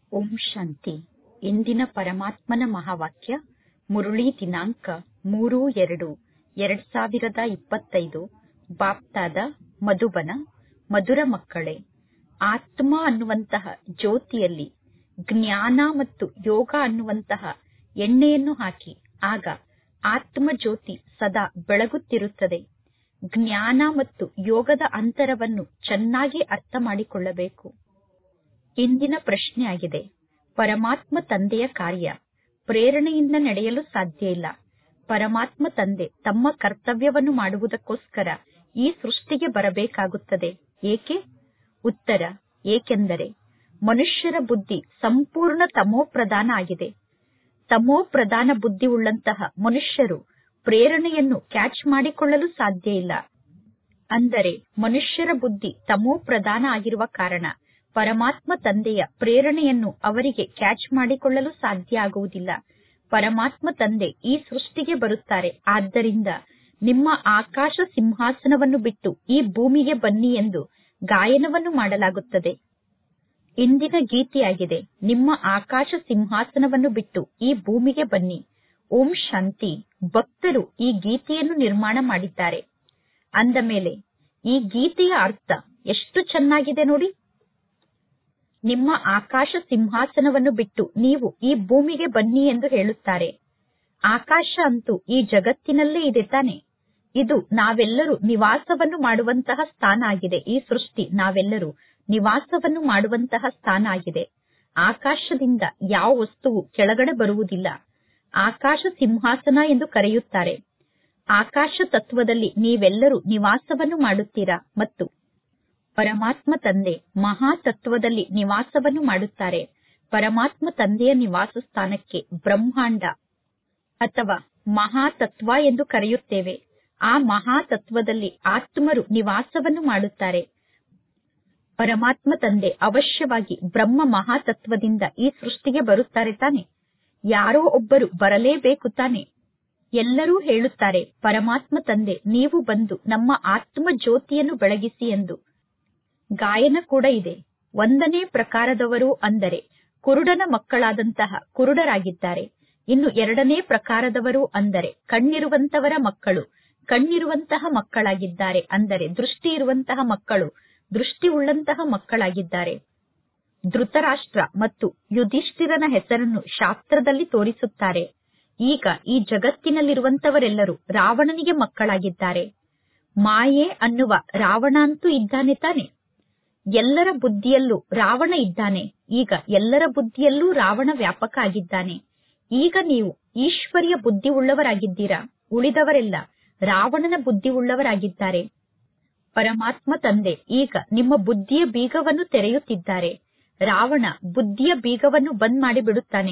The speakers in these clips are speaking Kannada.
ಓಂ ಶಾಂತಿ ಇಂದಿನ ಪರಮಾತ್ಮನ ಮಹಾವಾಕ್ಯ ಮುರುಳಿ ದಿನಾಂಕ ಮೂರು ಎರಡು ಎರಡ್ ಸಾವಿರದ ಇಪ್ಪತ್ತೈದು ಬಾಪ್ತಾದ ಮಧುಬನ ಮಧುರ ಮಕ್ಕಳೇ ಆತ್ಮ ಅನ್ನುವಂತಹ ಜ್ಯೋತಿಯಲ್ಲಿ ಜ್ಞಾನ ಮತ್ತು ಯೋಗ ಅನ್ನುವಂತಹ ಎಣ್ಣೆಯನ್ನು ಹಾಕಿ ಆಗ ಆತ್ಮ ಜ್ಯೋತಿ ಸದಾ ಬೆಳಗುತ್ತಿರುತ್ತದೆ ಜ್ಞಾನ ಮತ್ತು ಯೋಗದ ಅಂತರವನ್ನು ಚೆನ್ನಾಗಿ ಅರ್ಥ ಮಾಡಿಕೊಳ್ಳಬೇಕು ಇಂದಿನ ಪ್ರಶ್ನೆಯಾಗಿದೆ ಪರಮಾತ್ಮ ತಂದೆಯ ಕಾರ್ಯ ಪ್ರೇರಣೆಯಿಂದ ನಡೆಯಲು ಸಾಧ್ಯ ಇಲ್ಲ ಪರಮಾತ್ಮ ತಂದೆ ತಮ್ಮ ಕರ್ತವ್ಯವನ್ನು ಮಾಡುವುದಕ್ಕೋಸ್ಕರ ಈ ಸೃಷ್ಟಿಗೆ ಬರಬೇಕಾಗುತ್ತದೆ ಏಕೆ ಉತ್ತರ ಏಕೆಂದರೆ ಮನುಷ್ಯರ ಬುದ್ಧಿ ಸಂಪೂರ್ಣ ತಮೋಪ್ರಧಾನ ಆಗಿದೆ ತಮೋಪ್ರಧಾನ ಬುದ್ಧಿ ಉಳ್ಳಂತಹ ಮನುಷ್ಯರು ಪ್ರೇರಣೆಯನ್ನು ಕ್ಯಾಚ್ ಮಾಡಿಕೊಳ್ಳಲು ಸಾಧ್ಯ ಇಲ್ಲ ಅಂದರೆ ಮನುಷ್ಯರ ಬುದ್ಧಿ ತಮೋಪ್ರಧಾನ ಆಗಿರುವ ಕಾರಣ ಪರಮಾತ್ಮ ತಂದೆಯ ಪ್ರೇರಣೆಯನ್ನು ಅವರಿಗೆ ಕ್ಯಾಚ್ ಮಾಡಿಕೊಳ್ಳಲು ಸಾಧ್ಯ ಆಗುವುದಿಲ್ಲ ಪರಮಾತ್ಮ ತಂದೆ ಈ ಸೃಷ್ಟಿಗೆ ಬರುತ್ತಾರೆ ಆದ್ದರಿಂದ ನಿಮ್ಮ ಆಕಾಶ ಸಿಂಹಾಸನವನ್ನು ಬಿಟ್ಟು ಈ ಭೂಮಿಗೆ ಬನ್ನಿ ಎಂದು ಗಾಯನವನ್ನು ಮಾಡಲಾಗುತ್ತದೆ ಇಂದಿನ ಗೀತೆಯಾಗಿದೆ ನಿಮ್ಮ ಆಕಾಶ ಸಿಂಹಾಸನವನ್ನು ಬಿಟ್ಟು ಈ ಭೂಮಿಗೆ ಬನ್ನಿ ಓಂ ಶಾಂತಿ ಭಕ್ತರು ಈ ಗೀತೆಯನ್ನು ನಿರ್ಮಾಣ ಮಾಡಿದ್ದಾರೆ ಅಂದ ಮೇಲೆ ಈ ಗೀತೆಯ ಅರ್ಥ ಎಷ್ಟು ಚೆನ್ನಾಗಿದೆ ನೋಡಿ ನಿಮ್ಮ ಆಕಾಶ ಸಿಂಹಾಸನವನ್ನು ಬಿಟ್ಟು ನೀವು ಈ ಭೂಮಿಗೆ ಬನ್ನಿ ಎಂದು ಹೇಳುತ್ತಾರೆ ಆಕಾಶ ಅಂತೂ ಈ ಜಗತ್ತಿನಲ್ಲೇ ಇದೆ ತಾನೆ ಇದು ನಾವೆಲ್ಲರೂ ನಿವಾಸವನ್ನು ಮಾಡುವಂತಹ ಸ್ಥಾನ ಆಗಿದೆ ಈ ಸೃಷ್ಟಿ ನಾವೆಲ್ಲರೂ ನಿವಾಸವನ್ನು ಮಾಡುವಂತಹ ಸ್ಥಾನ ಆಗಿದೆ ಆಕಾಶದಿಂದ ಯಾವ ವಸ್ತುವು ಕೆಳಗಡೆ ಬರುವುದಿಲ್ಲ ಆಕಾಶ ಸಿಂಹಾಸನ ಎಂದು ಕರೆಯುತ್ತಾರೆ ಆಕಾಶ ತತ್ವದಲ್ಲಿ ನೀವೆಲ್ಲರೂ ನಿವಾಸವನ್ನು ಮಾಡುತ್ತೀರಾ ಮತ್ತು ಪರಮಾತ್ಮ ತಂದೆ ಮಹಾ ತತ್ವದಲ್ಲಿ ನಿವಾಸವನ್ನು ಮಾಡುತ್ತಾರೆ ಪರಮಾತ್ಮ ತಂದೆಯ ನಿವಾಸ ಸ್ಥಾನಕ್ಕೆ ಬ್ರಹ್ಮಾಂಡ ಅಥವಾ ಮಹಾತತ್ವ ಎಂದು ಕರೆಯುತ್ತೇವೆ ಆ ಮಹಾತತ್ವದಲ್ಲಿ ಆತ್ಮರು ನಿವಾಸವನ್ನು ಮಾಡುತ್ತಾರೆ ಪರಮಾತ್ಮ ತಂದೆ ಅವಶ್ಯವಾಗಿ ಬ್ರಹ್ಮ ಮಹಾತತ್ವದಿಂದ ಈ ಸೃಷ್ಟಿಗೆ ಬರುತ್ತಾರೆ ತಾನೆ ಯಾರೋ ಒಬ್ಬರು ಬರಲೇಬೇಕು ತಾನೆ ಎಲ್ಲರೂ ಹೇಳುತ್ತಾರೆ ಪರಮಾತ್ಮ ತಂದೆ ನೀವು ಬಂದು ನಮ್ಮ ಆತ್ಮ ಜ್ಯೋತಿಯನ್ನು ಬೆಳಗಿಸಿ ಎಂದು ಗಾಯನ ಕೂಡ ಇದೆ ಒಂದನೇ ಪ್ರಕಾರದವರು ಅಂದರೆ ಕುರುಡನ ಮಕ್ಕಳಾದಂತಹ ಕುರುಡರಾಗಿದ್ದಾರೆ ಇನ್ನು ಎರಡನೇ ಪ್ರಕಾರದವರು ಅಂದರೆ ಕಣ್ಣಿರುವಂತವರ ಮಕ್ಕಳು ಕಣ್ಣಿರುವಂತಹ ಮಕ್ಕಳಾಗಿದ್ದಾರೆ ಅಂದರೆ ದೃಷ್ಟಿ ಇರುವಂತಹ ಮಕ್ಕಳು ದೃಷ್ಟಿ ಉಳ್ಳಂತಹ ಮಕ್ಕಳಾಗಿದ್ದಾರೆ ಧೃತರಾಷ್ಟ್ರ ಮತ್ತು ಯುಧಿಷ್ಠಿರನ ಹೆಸರನ್ನು ಶಾಸ್ತ್ರದಲ್ಲಿ ತೋರಿಸುತ್ತಾರೆ ಈಗ ಈ ಜಗತ್ತಿನಲ್ಲಿರುವಂತವರೆಲ್ಲರೂ ರಾವಣನಿಗೆ ಮಕ್ಕಳಾಗಿದ್ದಾರೆ ಮಾಯೆ ಅನ್ನುವ ರಾವಣ ಅಂತೂ ಇದ್ದಾನೆ ತಾನೆ ಎಲ್ಲರ ಬುದ್ಧಿಯಲ್ಲೂ ರಾವಣ ಇದ್ದಾನೆ ಈಗ ಎಲ್ಲರ ಬುದ್ಧಿಯಲ್ಲೂ ರಾವಣ ವ್ಯಾಪಕ ಆಗಿದ್ದಾನೆ ಈಗ ನೀವು ಈಶ್ವರಿಯ ಬುದ್ಧಿ ಉಳ್ಳವರಾಗಿದ್ದೀರಾ ಉಳಿದವರೆಲ್ಲ ರಾವಣನ ಬುದ್ಧಿ ಉಳ್ಳವರಾಗಿದ್ದಾರೆ ಪರಮಾತ್ಮ ತಂದೆ ಈಗ ನಿಮ್ಮ ಬುದ್ಧಿಯ ಬೀಗವನ್ನು ತೆರೆಯುತ್ತಿದ್ದಾರೆ ರಾವಣ ಬುದ್ಧಿಯ ಬೀಗವನ್ನು ಬಂದ್ ಮಾಡಿಬಿಡುತ್ತಾನೆ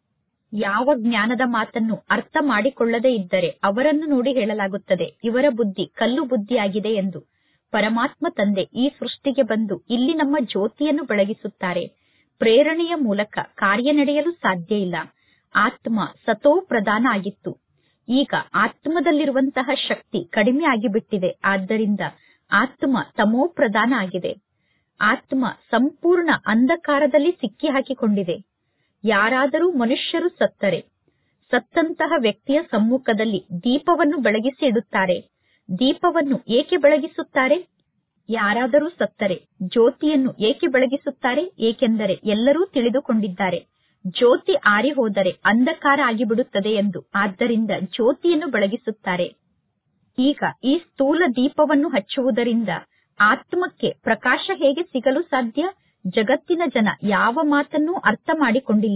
ಯಾವ ಜ್ಞಾನದ ಮಾತನ್ನು ಅರ್ಥ ಮಾಡಿಕೊಳ್ಳದೇ ಇದ್ದರೆ ಅವರನ್ನು ನೋಡಿ ಹೇಳಲಾಗುತ್ತದೆ ಇವರ ಬುದ್ಧಿ ಕಲ್ಲು ಬುದ್ಧಿಯಾಗಿದೆ ಎಂದು ಪರಮಾತ್ಮ ತಂದೆ ಈ ಸೃಷ್ಟಿಗೆ ಬಂದು ಇಲ್ಲಿ ನಮ್ಮ ಜ್ಯೋತಿಯನ್ನು ಬೆಳಗಿಸುತ್ತಾರೆ ಪ್ರೇರಣೆಯ ಮೂಲಕ ಕಾರ್ಯ ನಡೆಯಲು ಸಾಧ್ಯ ಇಲ್ಲ ಆತ್ಮ ಸತೋ ಪ್ರಧಾನ ಆಗಿತ್ತು ಈಗ ಆತ್ಮದಲ್ಲಿರುವಂತಹ ಶಕ್ತಿ ಕಡಿಮೆ ಆಗಿಬಿಟ್ಟಿದೆ ಆದ್ದರಿಂದ ಆತ್ಮ ತಮೋ ಪ್ರಧಾನ ಆಗಿದೆ ಆತ್ಮ ಸಂಪೂರ್ಣ ಅಂಧಕಾರದಲ್ಲಿ ಸಿಕ್ಕಿ ಹಾಕಿಕೊಂಡಿದೆ ಯಾರಾದರೂ ಮನುಷ್ಯರು ಸತ್ತರೆ ಸತ್ತಂತಹ ವ್ಯಕ್ತಿಯ ಸಮ್ಮುಖದಲ್ಲಿ ದೀಪವನ್ನು ಬೆಳಗಿಸಿ ಇಡುತ್ತಾರೆ ದೀಪವನ್ನು ಏಕೆ ಬೆಳಗಿಸುತ್ತಾರೆ ಯಾರಾದರೂ ಸತ್ತರೆ ಜ್ಯೋತಿಯನ್ನು ಏಕೆ ಬೆಳಗಿಸುತ್ತಾರೆ ಏಕೆಂದರೆ ಎಲ್ಲರೂ ತಿಳಿದುಕೊಂಡಿದ್ದಾರೆ ಜ್ಯೋತಿ ಆರಿ ಹೋದರೆ ಅಂಧಕಾರ ಆಗಿಬಿಡುತ್ತದೆ ಎಂದು ಆದ್ದರಿಂದ ಜ್ಯೋತಿಯನ್ನು ಬೆಳಗಿಸುತ್ತಾರೆ ಈಗ ಈ ಸ್ಥೂಲ ದೀಪವನ್ನು ಹಚ್ಚುವುದರಿಂದ ಆತ್ಮಕ್ಕೆ ಪ್ರಕಾಶ ಹೇಗೆ ಸಿಗಲು ಸಾಧ್ಯ ಜಗತ್ತಿನ ಜನ ಯಾವ ಮಾತನ್ನೂ ಅರ್ಥ ಮಾಡಿಕೊಂಡಿಲ್ಲ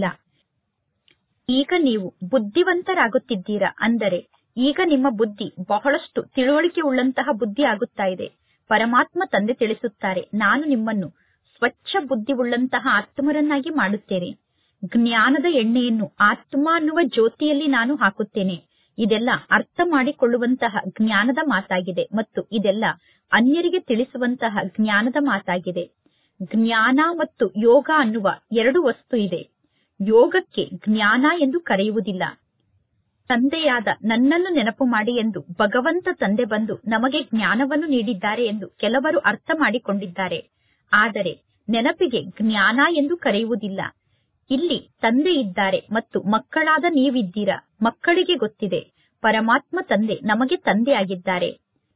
ಈಗ ನೀವು ಬುದ್ಧಿವಂತರಾಗುತ್ತಿದ್ದೀರಾ ಅಂದರೆ ಈಗ ನಿಮ್ಮ ಬುದ್ಧಿ ಬಹಳಷ್ಟು ತಿಳುವಳಿಕೆ ಉಳ್ಳಂತಹ ಬುದ್ಧಿ ಆಗುತ್ತಾ ಇದೆ ಪರಮಾತ್ಮ ತಂದೆ ತಿಳಿಸುತ್ತಾರೆ ನಾನು ನಿಮ್ಮನ್ನು ಸ್ವಚ್ಛ ಬುದ್ಧಿ ಉಳ್ಳಂತಹ ಆತ್ಮರನ್ನಾಗಿ ಮಾಡುತ್ತೇನೆ ಜ್ಞಾನದ ಎಣ್ಣೆಯನ್ನು ಆತ್ಮ ಅನ್ನುವ ಜ್ಯೋತಿಯಲ್ಲಿ ನಾನು ಹಾಕುತ್ತೇನೆ ಇದೆಲ್ಲ ಅರ್ಥ ಮಾಡಿಕೊಳ್ಳುವಂತಹ ಜ್ಞಾನದ ಮಾತಾಗಿದೆ ಮತ್ತು ಇದೆಲ್ಲ ಅನ್ಯರಿಗೆ ತಿಳಿಸುವಂತಹ ಜ್ಞಾನದ ಮಾತಾಗಿದೆ ಜ್ಞಾನ ಮತ್ತು ಯೋಗ ಅನ್ನುವ ಎರಡು ವಸ್ತು ಇದೆ ಯೋಗಕ್ಕೆ ಜ್ಞಾನ ಎಂದು ಕರೆಯುವುದಿಲ್ಲ ತಂದೆಯಾದ ನನ್ನನ್ನು ನೆನಪು ಮಾಡಿ ಎಂದು ಭಗವಂತ ತಂದೆ ಬಂದು ನಮಗೆ ಜ್ಞಾನವನ್ನು ನೀಡಿದ್ದಾರೆ ಎಂದು ಕೆಲವರು ಅರ್ಥ ಮಾಡಿಕೊಂಡಿದ್ದಾರೆ ಆದರೆ ನೆನಪಿಗೆ ಜ್ಞಾನ ಎಂದು ಕರೆಯುವುದಿಲ್ಲ ಇಲ್ಲಿ ತಂದೆ ಇದ್ದಾರೆ ಮತ್ತು ಮಕ್ಕಳಾದ ನೀವಿದ್ದೀರಾ ಮಕ್ಕಳಿಗೆ ಗೊತ್ತಿದೆ ಪರಮಾತ್ಮ ತಂದೆ ನಮಗೆ ತಂದೆಯಾಗಿದ್ದಾರೆ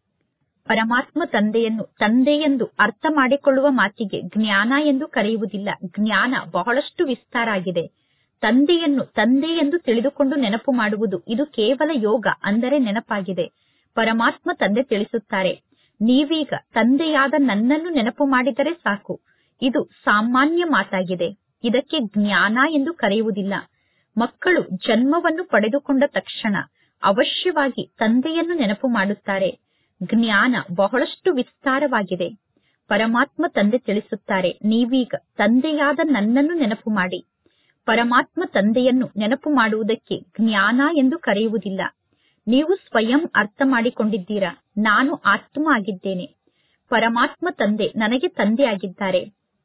ಪರಮಾತ್ಮ ತಂದೆಯನ್ನು ತಂದೆ ಎಂದು ಅರ್ಥ ಮಾಡಿಕೊಳ್ಳುವ ಮಾತಿಗೆ ಜ್ಞಾನ ಎಂದು ಕರೆಯುವುದಿಲ್ಲ ಜ್ಞಾನ ಬಹಳಷ್ಟು ವಿಸ್ತಾರ ಆಗಿದೆ ತಂದೆಯನ್ನು ತಂದೆ ಎಂದು ತಿಳಿದುಕೊಂಡು ನೆನಪು ಮಾಡುವುದು ಇದು ಕೇವಲ ಯೋಗ ಅಂದರೆ ನೆನಪಾಗಿದೆ ಪರಮಾತ್ಮ ತಂದೆ ತಿಳಿಸುತ್ತಾರೆ ನೀವೀಗ ತಂದೆಯಾದ ನನ್ನನ್ನು ನೆನಪು ಮಾಡಿದರೆ ಸಾಕು ಇದು ಸಾಮಾನ್ಯ ಮಾತಾಗಿದೆ ಇದಕ್ಕೆ ಜ್ಞಾನ ಎಂದು ಕರೆಯುವುದಿಲ್ಲ ಮಕ್ಕಳು ಜನ್ಮವನ್ನು ಪಡೆದುಕೊಂಡ ತಕ್ಷಣ ಅವಶ್ಯವಾಗಿ ತಂದೆಯನ್ನು ನೆನಪು ಮಾಡುತ್ತಾರೆ ಜ್ಞಾನ ಬಹಳಷ್ಟು ವಿಸ್ತಾರವಾಗಿದೆ ಪರಮಾತ್ಮ ತಂದೆ ತಿಳಿಸುತ್ತಾರೆ ನೀವೀಗ ತಂದೆಯಾದ ನನ್ನನ್ನು ನೆನಪು ಮಾಡಿ ಪರಮಾತ್ಮ ತಂದೆಯನ್ನು ನೆನಪು ಮಾಡುವುದಕ್ಕೆ ಜ್ಞಾನ ಎಂದು ಕರೆಯುವುದಿಲ್ಲ ನೀವು ಸ್ವಯಂ ಅರ್ಥ ಮಾಡಿಕೊಂಡಿದ್ದೀರಾ ನಾನು ಆತ್ಮ ಆಗಿದ್ದೇನೆ ಪರಮಾತ್ಮ ತಂದೆ ನನಗೆ ತಂದೆಯಾಗಿದ್ದಾರೆ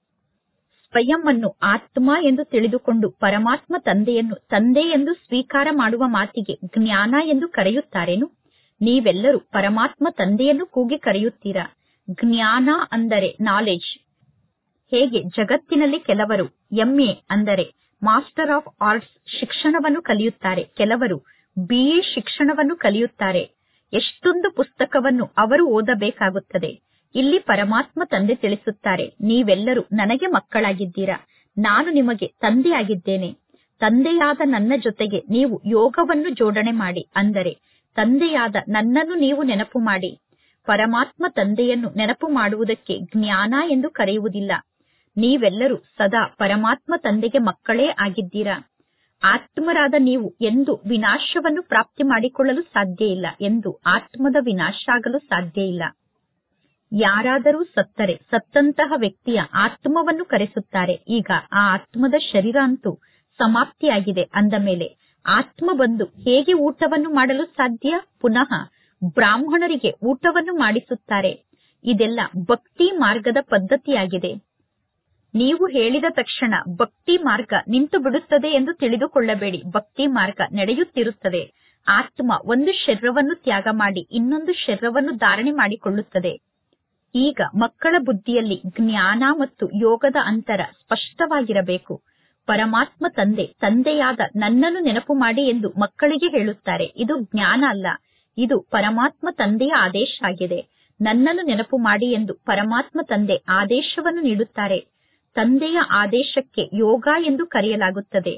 ಸ್ವಯಂ ಅನ್ನು ಆತ್ಮ ಎಂದು ತಿಳಿದುಕೊಂಡು ಪರಮಾತ್ಮ ತಂದೆಯನ್ನು ತಂದೆ ಎಂದು ಸ್ವೀಕಾರ ಮಾಡುವ ಮಾತಿಗೆ ಜ್ಞಾನ ಎಂದು ಕರೆಯುತ್ತಾರೇನು ನೀವೆಲ್ಲರೂ ಪರಮಾತ್ಮ ತಂದೆಯನ್ನು ಕೂಗಿ ಕರೆಯುತ್ತೀರಾ ಜ್ಞಾನ ಅಂದರೆ ನಾಲೆಜ್ ಹೇಗೆ ಜಗತ್ತಿನಲ್ಲಿ ಕೆಲವರು ಎಂಎ ಅಂದರೆ ಮಾಸ್ಟರ್ ಆಫ್ ಆರ್ಟ್ಸ್ ಶಿಕ್ಷಣವನ್ನು ಕಲಿಯುತ್ತಾರೆ ಕೆಲವರು ಬಿಎ ಶಿಕ್ಷಣವನ್ನು ಕಲಿಯುತ್ತಾರೆ ಎಷ್ಟೊಂದು ಪುಸ್ತಕವನ್ನು ಅವರು ಓದಬೇಕಾಗುತ್ತದೆ ಇಲ್ಲಿ ಪರಮಾತ್ಮ ತಂದೆ ತಿಳಿಸುತ್ತಾರೆ ನೀವೆಲ್ಲರೂ ನನಗೆ ಮಕ್ಕಳಾಗಿದ್ದೀರಾ ನಾನು ನಿಮಗೆ ತಂದೆಯಾಗಿದ್ದೇನೆ ತಂದೆಯಾದ ನನ್ನ ಜೊತೆಗೆ ನೀವು ಯೋಗವನ್ನು ಜೋಡಣೆ ಮಾಡಿ ಅಂದರೆ ತಂದೆಯಾದ ನನ್ನನ್ನು ನೀವು ನೆನಪು ಮಾಡಿ ಪರಮಾತ್ಮ ತಂದೆಯನ್ನು ನೆನಪು ಮಾಡುವುದಕ್ಕೆ ಜ್ಞಾನ ಎಂದು ಕರೆಯುವುದಿಲ್ಲ ನೀವೆಲ್ಲರೂ ಸದಾ ಪರಮಾತ್ಮ ತಂದೆಗೆ ಮಕ್ಕಳೇ ಆಗಿದ್ದೀರಾ ಆತ್ಮರಾದ ನೀವು ಎಂದು ವಿನಾಶವನ್ನು ಪ್ರಾಪ್ತಿ ಮಾಡಿಕೊಳ್ಳಲು ಸಾಧ್ಯ ಇಲ್ಲ ಎಂದು ಆತ್ಮದ ವಿನಾಶ ಆಗಲು ಸಾಧ್ಯ ಇಲ್ಲ ಯಾರಾದರೂ ಸತ್ತರೆ ಸತ್ತಂತಹ ವ್ಯಕ್ತಿಯ ಆತ್ಮವನ್ನು ಕರೆಸುತ್ತಾರೆ ಈಗ ಆ ಆತ್ಮದ ಶರೀರ ಅಂತೂ ಸಮಾಪ್ತಿಯಾಗಿದೆ ಅಂದ ಮೇಲೆ ಆತ್ಮ ಬಂದು ಹೇಗೆ ಊಟವನ್ನು ಮಾಡಲು ಸಾಧ್ಯ ಪುನಃ ಬ್ರಾಹ್ಮಣರಿಗೆ ಊಟವನ್ನು ಮಾಡಿಸುತ್ತಾರೆ ಇದೆಲ್ಲ ಭಕ್ತಿ ಮಾರ್ಗದ ಪದ್ಧತಿಯಾಗಿದೆ ನೀವು ಹೇಳಿದ ತಕ್ಷಣ ಭಕ್ತಿ ಮಾರ್ಗ ನಿಂತು ಬಿಡುತ್ತದೆ ಎಂದು ತಿಳಿದುಕೊಳ್ಳಬೇಡಿ ಭಕ್ತಿ ಮಾರ್ಗ ನಡೆಯುತ್ತಿರುತ್ತದೆ ಆತ್ಮ ಒಂದು ಶರೀರವನ್ನು ತ್ಯಾಗ ಮಾಡಿ ಇನ್ನೊಂದು ಶರೀರವನ್ನು ಧಾರಣೆ ಮಾಡಿಕೊಳ್ಳುತ್ತದೆ ಈಗ ಮಕ್ಕಳ ಬುದ್ಧಿಯಲ್ಲಿ ಜ್ಞಾನ ಮತ್ತು ಯೋಗದ ಅಂತರ ಸ್ಪಷ್ಟವಾಗಿರಬೇಕು ಪರಮಾತ್ಮ ತಂದೆ ತಂದೆಯಾದ ನನ್ನನ್ನು ನೆನಪು ಮಾಡಿ ಎಂದು ಮಕ್ಕಳಿಗೆ ಹೇಳುತ್ತಾರೆ ಇದು ಜ್ಞಾನ ಅಲ್ಲ ಇದು ಪರಮಾತ್ಮ ತಂದೆಯ ಆದೇಶ ಆಗಿದೆ ನನ್ನನ್ನು ನೆನಪು ಮಾಡಿ ಎಂದು ಪರಮಾತ್ಮ ತಂದೆ ಆದೇಶವನ್ನು ನೀಡುತ್ತಾರೆ ತಂದೆಯ ಆದೇಶಕ್ಕೆ ಯೋಗ ಎಂದು ಕರೆಯಲಾಗುತ್ತದೆ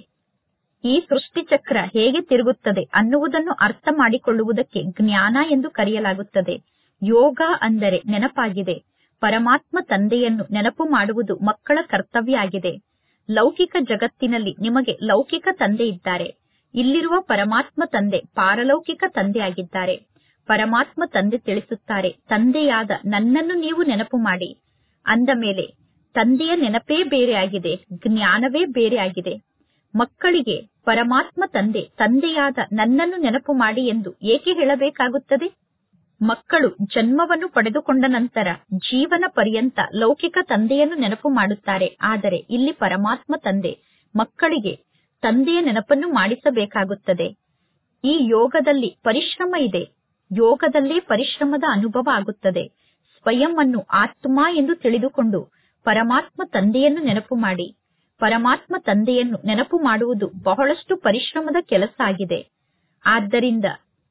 ಈ ಸೃಷ್ಟಿ ಚಕ್ರ ಹೇಗೆ ತಿರುಗುತ್ತದೆ ಅನ್ನುವುದನ್ನು ಅರ್ಥ ಮಾಡಿಕೊಳ್ಳುವುದಕ್ಕೆ ಜ್ಞಾನ ಎಂದು ಕರೆಯಲಾಗುತ್ತದೆ ಯೋಗ ಅಂದರೆ ನೆನಪಾಗಿದೆ ಪರಮಾತ್ಮ ತಂದೆಯನ್ನು ನೆನಪು ಮಾಡುವುದು ಮಕ್ಕಳ ಕರ್ತವ್ಯ ಆಗಿದೆ ಲೌಕಿಕ ಜಗತ್ತಿನಲ್ಲಿ ನಿಮಗೆ ಲೌಕಿಕ ತಂದೆ ಇದ್ದಾರೆ ಇಲ್ಲಿರುವ ಪರಮಾತ್ಮ ತಂದೆ ಪಾರಲೌಕಿಕ ತಂದೆ ಆಗಿದ್ದಾರೆ ಪರಮಾತ್ಮ ತಂದೆ ತಿಳಿಸುತ್ತಾರೆ ತಂದೆಯಾದ ನನ್ನನ್ನು ನೀವು ನೆನಪು ಮಾಡಿ ಅಂದ ಮೇಲೆ ತಂದೆಯ ನೆನಪೇ ಬೇರೆ ಆಗಿದೆ ಜ್ಞಾನವೇ ಬೇರೆ ಆಗಿದೆ ಮಕ್ಕಳಿಗೆ ಪರಮಾತ್ಮ ತಂದೆ ತಂದೆಯಾದ ನನ್ನನ್ನು ನೆನಪು ಮಾಡಿ ಎಂದು ಏಕೆ ಹೇಳಬೇಕಾಗುತ್ತದೆ ಮಕ್ಕಳು ಜನ್ಮವನ್ನು ಪಡೆದುಕೊಂಡ ನಂತರ ಜೀವನ ಪರ್ಯಂತ ಲೌಕಿಕ ತಂದೆಯನ್ನು ನೆನಪು ಮಾಡುತ್ತಾರೆ ಆದರೆ ಇಲ್ಲಿ ಪರಮಾತ್ಮ ತಂದೆ ಮಕ್ಕಳಿಗೆ ತಂದೆಯ ನೆನಪನ್ನು ಮಾಡಿಸಬೇಕಾಗುತ್ತದೆ ಈ ಯೋಗದಲ್ಲಿ ಪರಿಶ್ರಮ ಇದೆ ಯೋಗದಲ್ಲೇ ಪರಿಶ್ರಮದ ಅನುಭವ ಆಗುತ್ತದೆ ಸ್ವಯಂ ಅನ್ನು ಆತ್ಮ ಎಂದು ತಿಳಿದುಕೊಂಡು ಪರಮಾತ್ಮ ತಂದೆಯನ್ನು ನೆನಪು ಮಾಡಿ ಪರಮಾತ್ಮ ತಂದೆಯನ್ನು ನೆನಪು ಮಾಡುವುದು ಬಹಳಷ್ಟು ಪರಿಶ್ರಮದ ಕೆಲಸ ಆಗಿದೆ ಆದ್ದರಿಂದ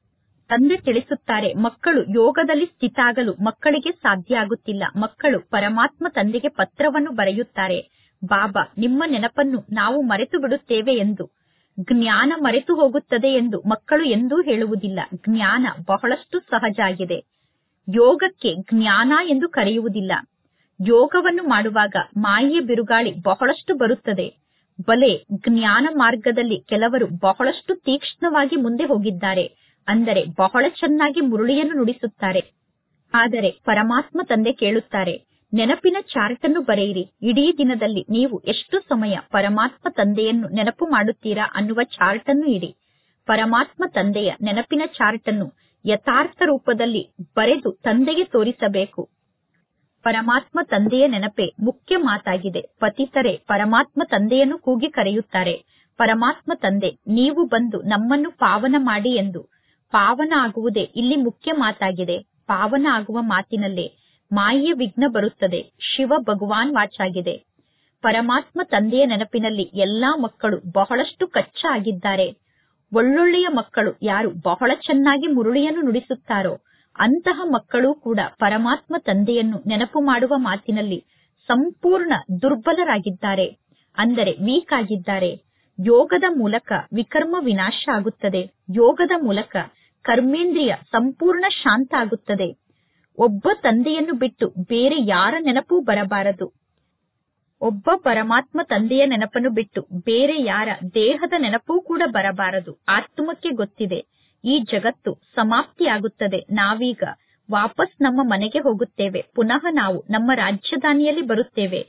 ತಂದೆ ತಿಳಿಸುತ್ತಾರೆ ಮಕ್ಕಳು ಯೋಗದಲ್ಲಿ ಸ್ಥಿತಾಗಲು ಮಕ್ಕಳಿಗೆ ಸಾಧ್ಯ ಆಗುತ್ತಿಲ್ಲ ಮಕ್ಕಳು ಪರಮಾತ್ಮ ತಂದೆಗೆ ಪತ್ರವನ್ನು ಬರೆಯುತ್ತಾರೆ ಬಾಬಾ ನಿಮ್ಮ ನೆನಪನ್ನು ನಾವು ಮರೆತು ಬಿಡುತ್ತೇವೆ ಎಂದು ಜ್ಞಾನ ಮರೆತು ಹೋಗುತ್ತದೆ ಎಂದು ಮಕ್ಕಳು ಎಂದೂ ಹೇಳುವುದಿಲ್ಲ ಜ್ಞಾನ ಬಹಳಷ್ಟು ಸಹಜ ಆಗಿದೆ ಯೋಗಕ್ಕೆ ಜ್ಞಾನ ಎಂದು ಕರೆಯುವುದಿಲ್ಲ ಯೋಗವನ್ನು ಮಾಡುವಾಗ ಮಾಯೆಯ ಬಿರುಗಾಳಿ ಬಹಳಷ್ಟು ಬರುತ್ತದೆ ಬಲೆ ಜ್ಞಾನ ಮಾರ್ಗದಲ್ಲಿ ಕೆಲವರು ಬಹಳಷ್ಟು ತೀಕ್ಷ್ಣವಾಗಿ ಮುಂದೆ ಹೋಗಿದ್ದಾರೆ ಅಂದರೆ ಬಹಳ ಚೆನ್ನಾಗಿ ಮುರುಳಿಯನ್ನು ನುಡಿಸುತ್ತಾರೆ ಆದರೆ ಪರಮಾತ್ಮ ತಂದೆ ಕೇಳುತ್ತಾರೆ ನೆನಪಿನ ಚಾರ್ಟ್ ಅನ್ನು ಬರೆಯಿರಿ ಇಡೀ ದಿನದಲ್ಲಿ ನೀವು ಎಷ್ಟು ಸಮಯ ಪರಮಾತ್ಮ ತಂದೆಯನ್ನು ನೆನಪು ಮಾಡುತ್ತೀರಾ ಅನ್ನುವ ಚಾರ್ಟ್ ಅನ್ನು ಇಡಿ ಪರಮಾತ್ಮ ತಂದೆಯ ನೆನಪಿನ ಚಾರ್ಟ್ ಅನ್ನು ಯಥಾರ್ಥ ರೂಪದಲ್ಲಿ ಬರೆದು ತಂದೆಗೆ ತೋರಿಸಬೇಕು ಪರಮಾತ್ಮ ತಂದೆಯ ನೆನಪೇ ಮುಖ್ಯ ಮಾತಾಗಿದೆ ಪತಿತರೆ ಪರಮಾತ್ಮ ತಂದೆಯನ್ನು ಕೂಗಿ ಕರೆಯುತ್ತಾರೆ ಪರಮಾತ್ಮ ತಂದೆ ನೀವು ಬಂದು ನಮ್ಮನ್ನು ಪಾವನ ಮಾಡಿ ಎಂದು ಪಾವನ ಆಗುವುದೇ ಇಲ್ಲಿ ಮುಖ್ಯ ಮಾತಾಗಿದೆ ಪಾವನ ಆಗುವ ಮಾತಿನಲ್ಲೇ ಮಾಯೆಯ ವಿಘ್ನ ಬರುತ್ತದೆ ಶಿವ ಭಗವಾನ್ ವಾಚಾಗಿದೆ ಪರಮಾತ್ಮ ತಂದೆಯ ನೆನಪಿನಲ್ಲಿ ಎಲ್ಲಾ ಮಕ್ಕಳು ಬಹಳಷ್ಟು ಕಚ್ಚಾ ಆಗಿದ್ದಾರೆ ಒಳ್ಳೊಳ್ಳೆಯ ಮಕ್ಕಳು ಯಾರು ಬಹಳ ಚೆನ್ನಾಗಿ ಮುರುಳಿಯನ್ನು ನುಡಿಸುತ್ತಾರೋ ಅಂತಹ ಮಕ್ಕಳು ಕೂಡ ಪರಮಾತ್ಮ ತಂದೆಯನ್ನು ನೆನಪು ಮಾಡುವ ಮಾತಿನಲ್ಲಿ ಸಂಪೂರ್ಣ ದುರ್ಬಲರಾಗಿದ್ದಾರೆ ಅಂದರೆ ವೀಕ್ ಆಗಿದ್ದಾರೆ ಯೋಗದ ಮೂಲಕ ವಿಕರ್ಮ ವಿನಾಶ ಆಗುತ್ತದೆ ಯೋಗದ ಮೂಲಕ ಕರ್ಮೇಂದ್ರಿಯ ಸಂಪೂರ್ಣ ಶಾಂತ ಆಗುತ್ತದೆ ಒಬ್ಬ ತಂದೆಯನ್ನು ಬಿಟ್ಟು ಬೇರೆ ಯಾರ ನೆನಪೂ ಬರಬಾರದು ಒಬ್ಬ ಪರಮಾತ್ಮ ತಂದೆಯ ನೆನಪನ್ನು ಬಿಟ್ಟು ಬೇರೆ ಯಾರ ದೇಹದ ನೆನಪೂ ಕೂಡ ಬರಬಾರದು ಆತ್ಮಕ್ಕೆ ಗೊತ್ತಿದೆ ಈ ಜಗತ್ತು ಸಮಾಪ್ತಿಯಾಗುತ್ತದೆ ನಾವೀಗ ವಾಪಸ್ ನಮ್ಮ ಮನೆಗೆ ಹೋಗುತ್ತೇವೆ ಪುನಃ ನಾವು ನಮ್ಮ ರಾಜಧಾನಿಯಲ್ಲಿ ಬರುತ್ತೇವೆ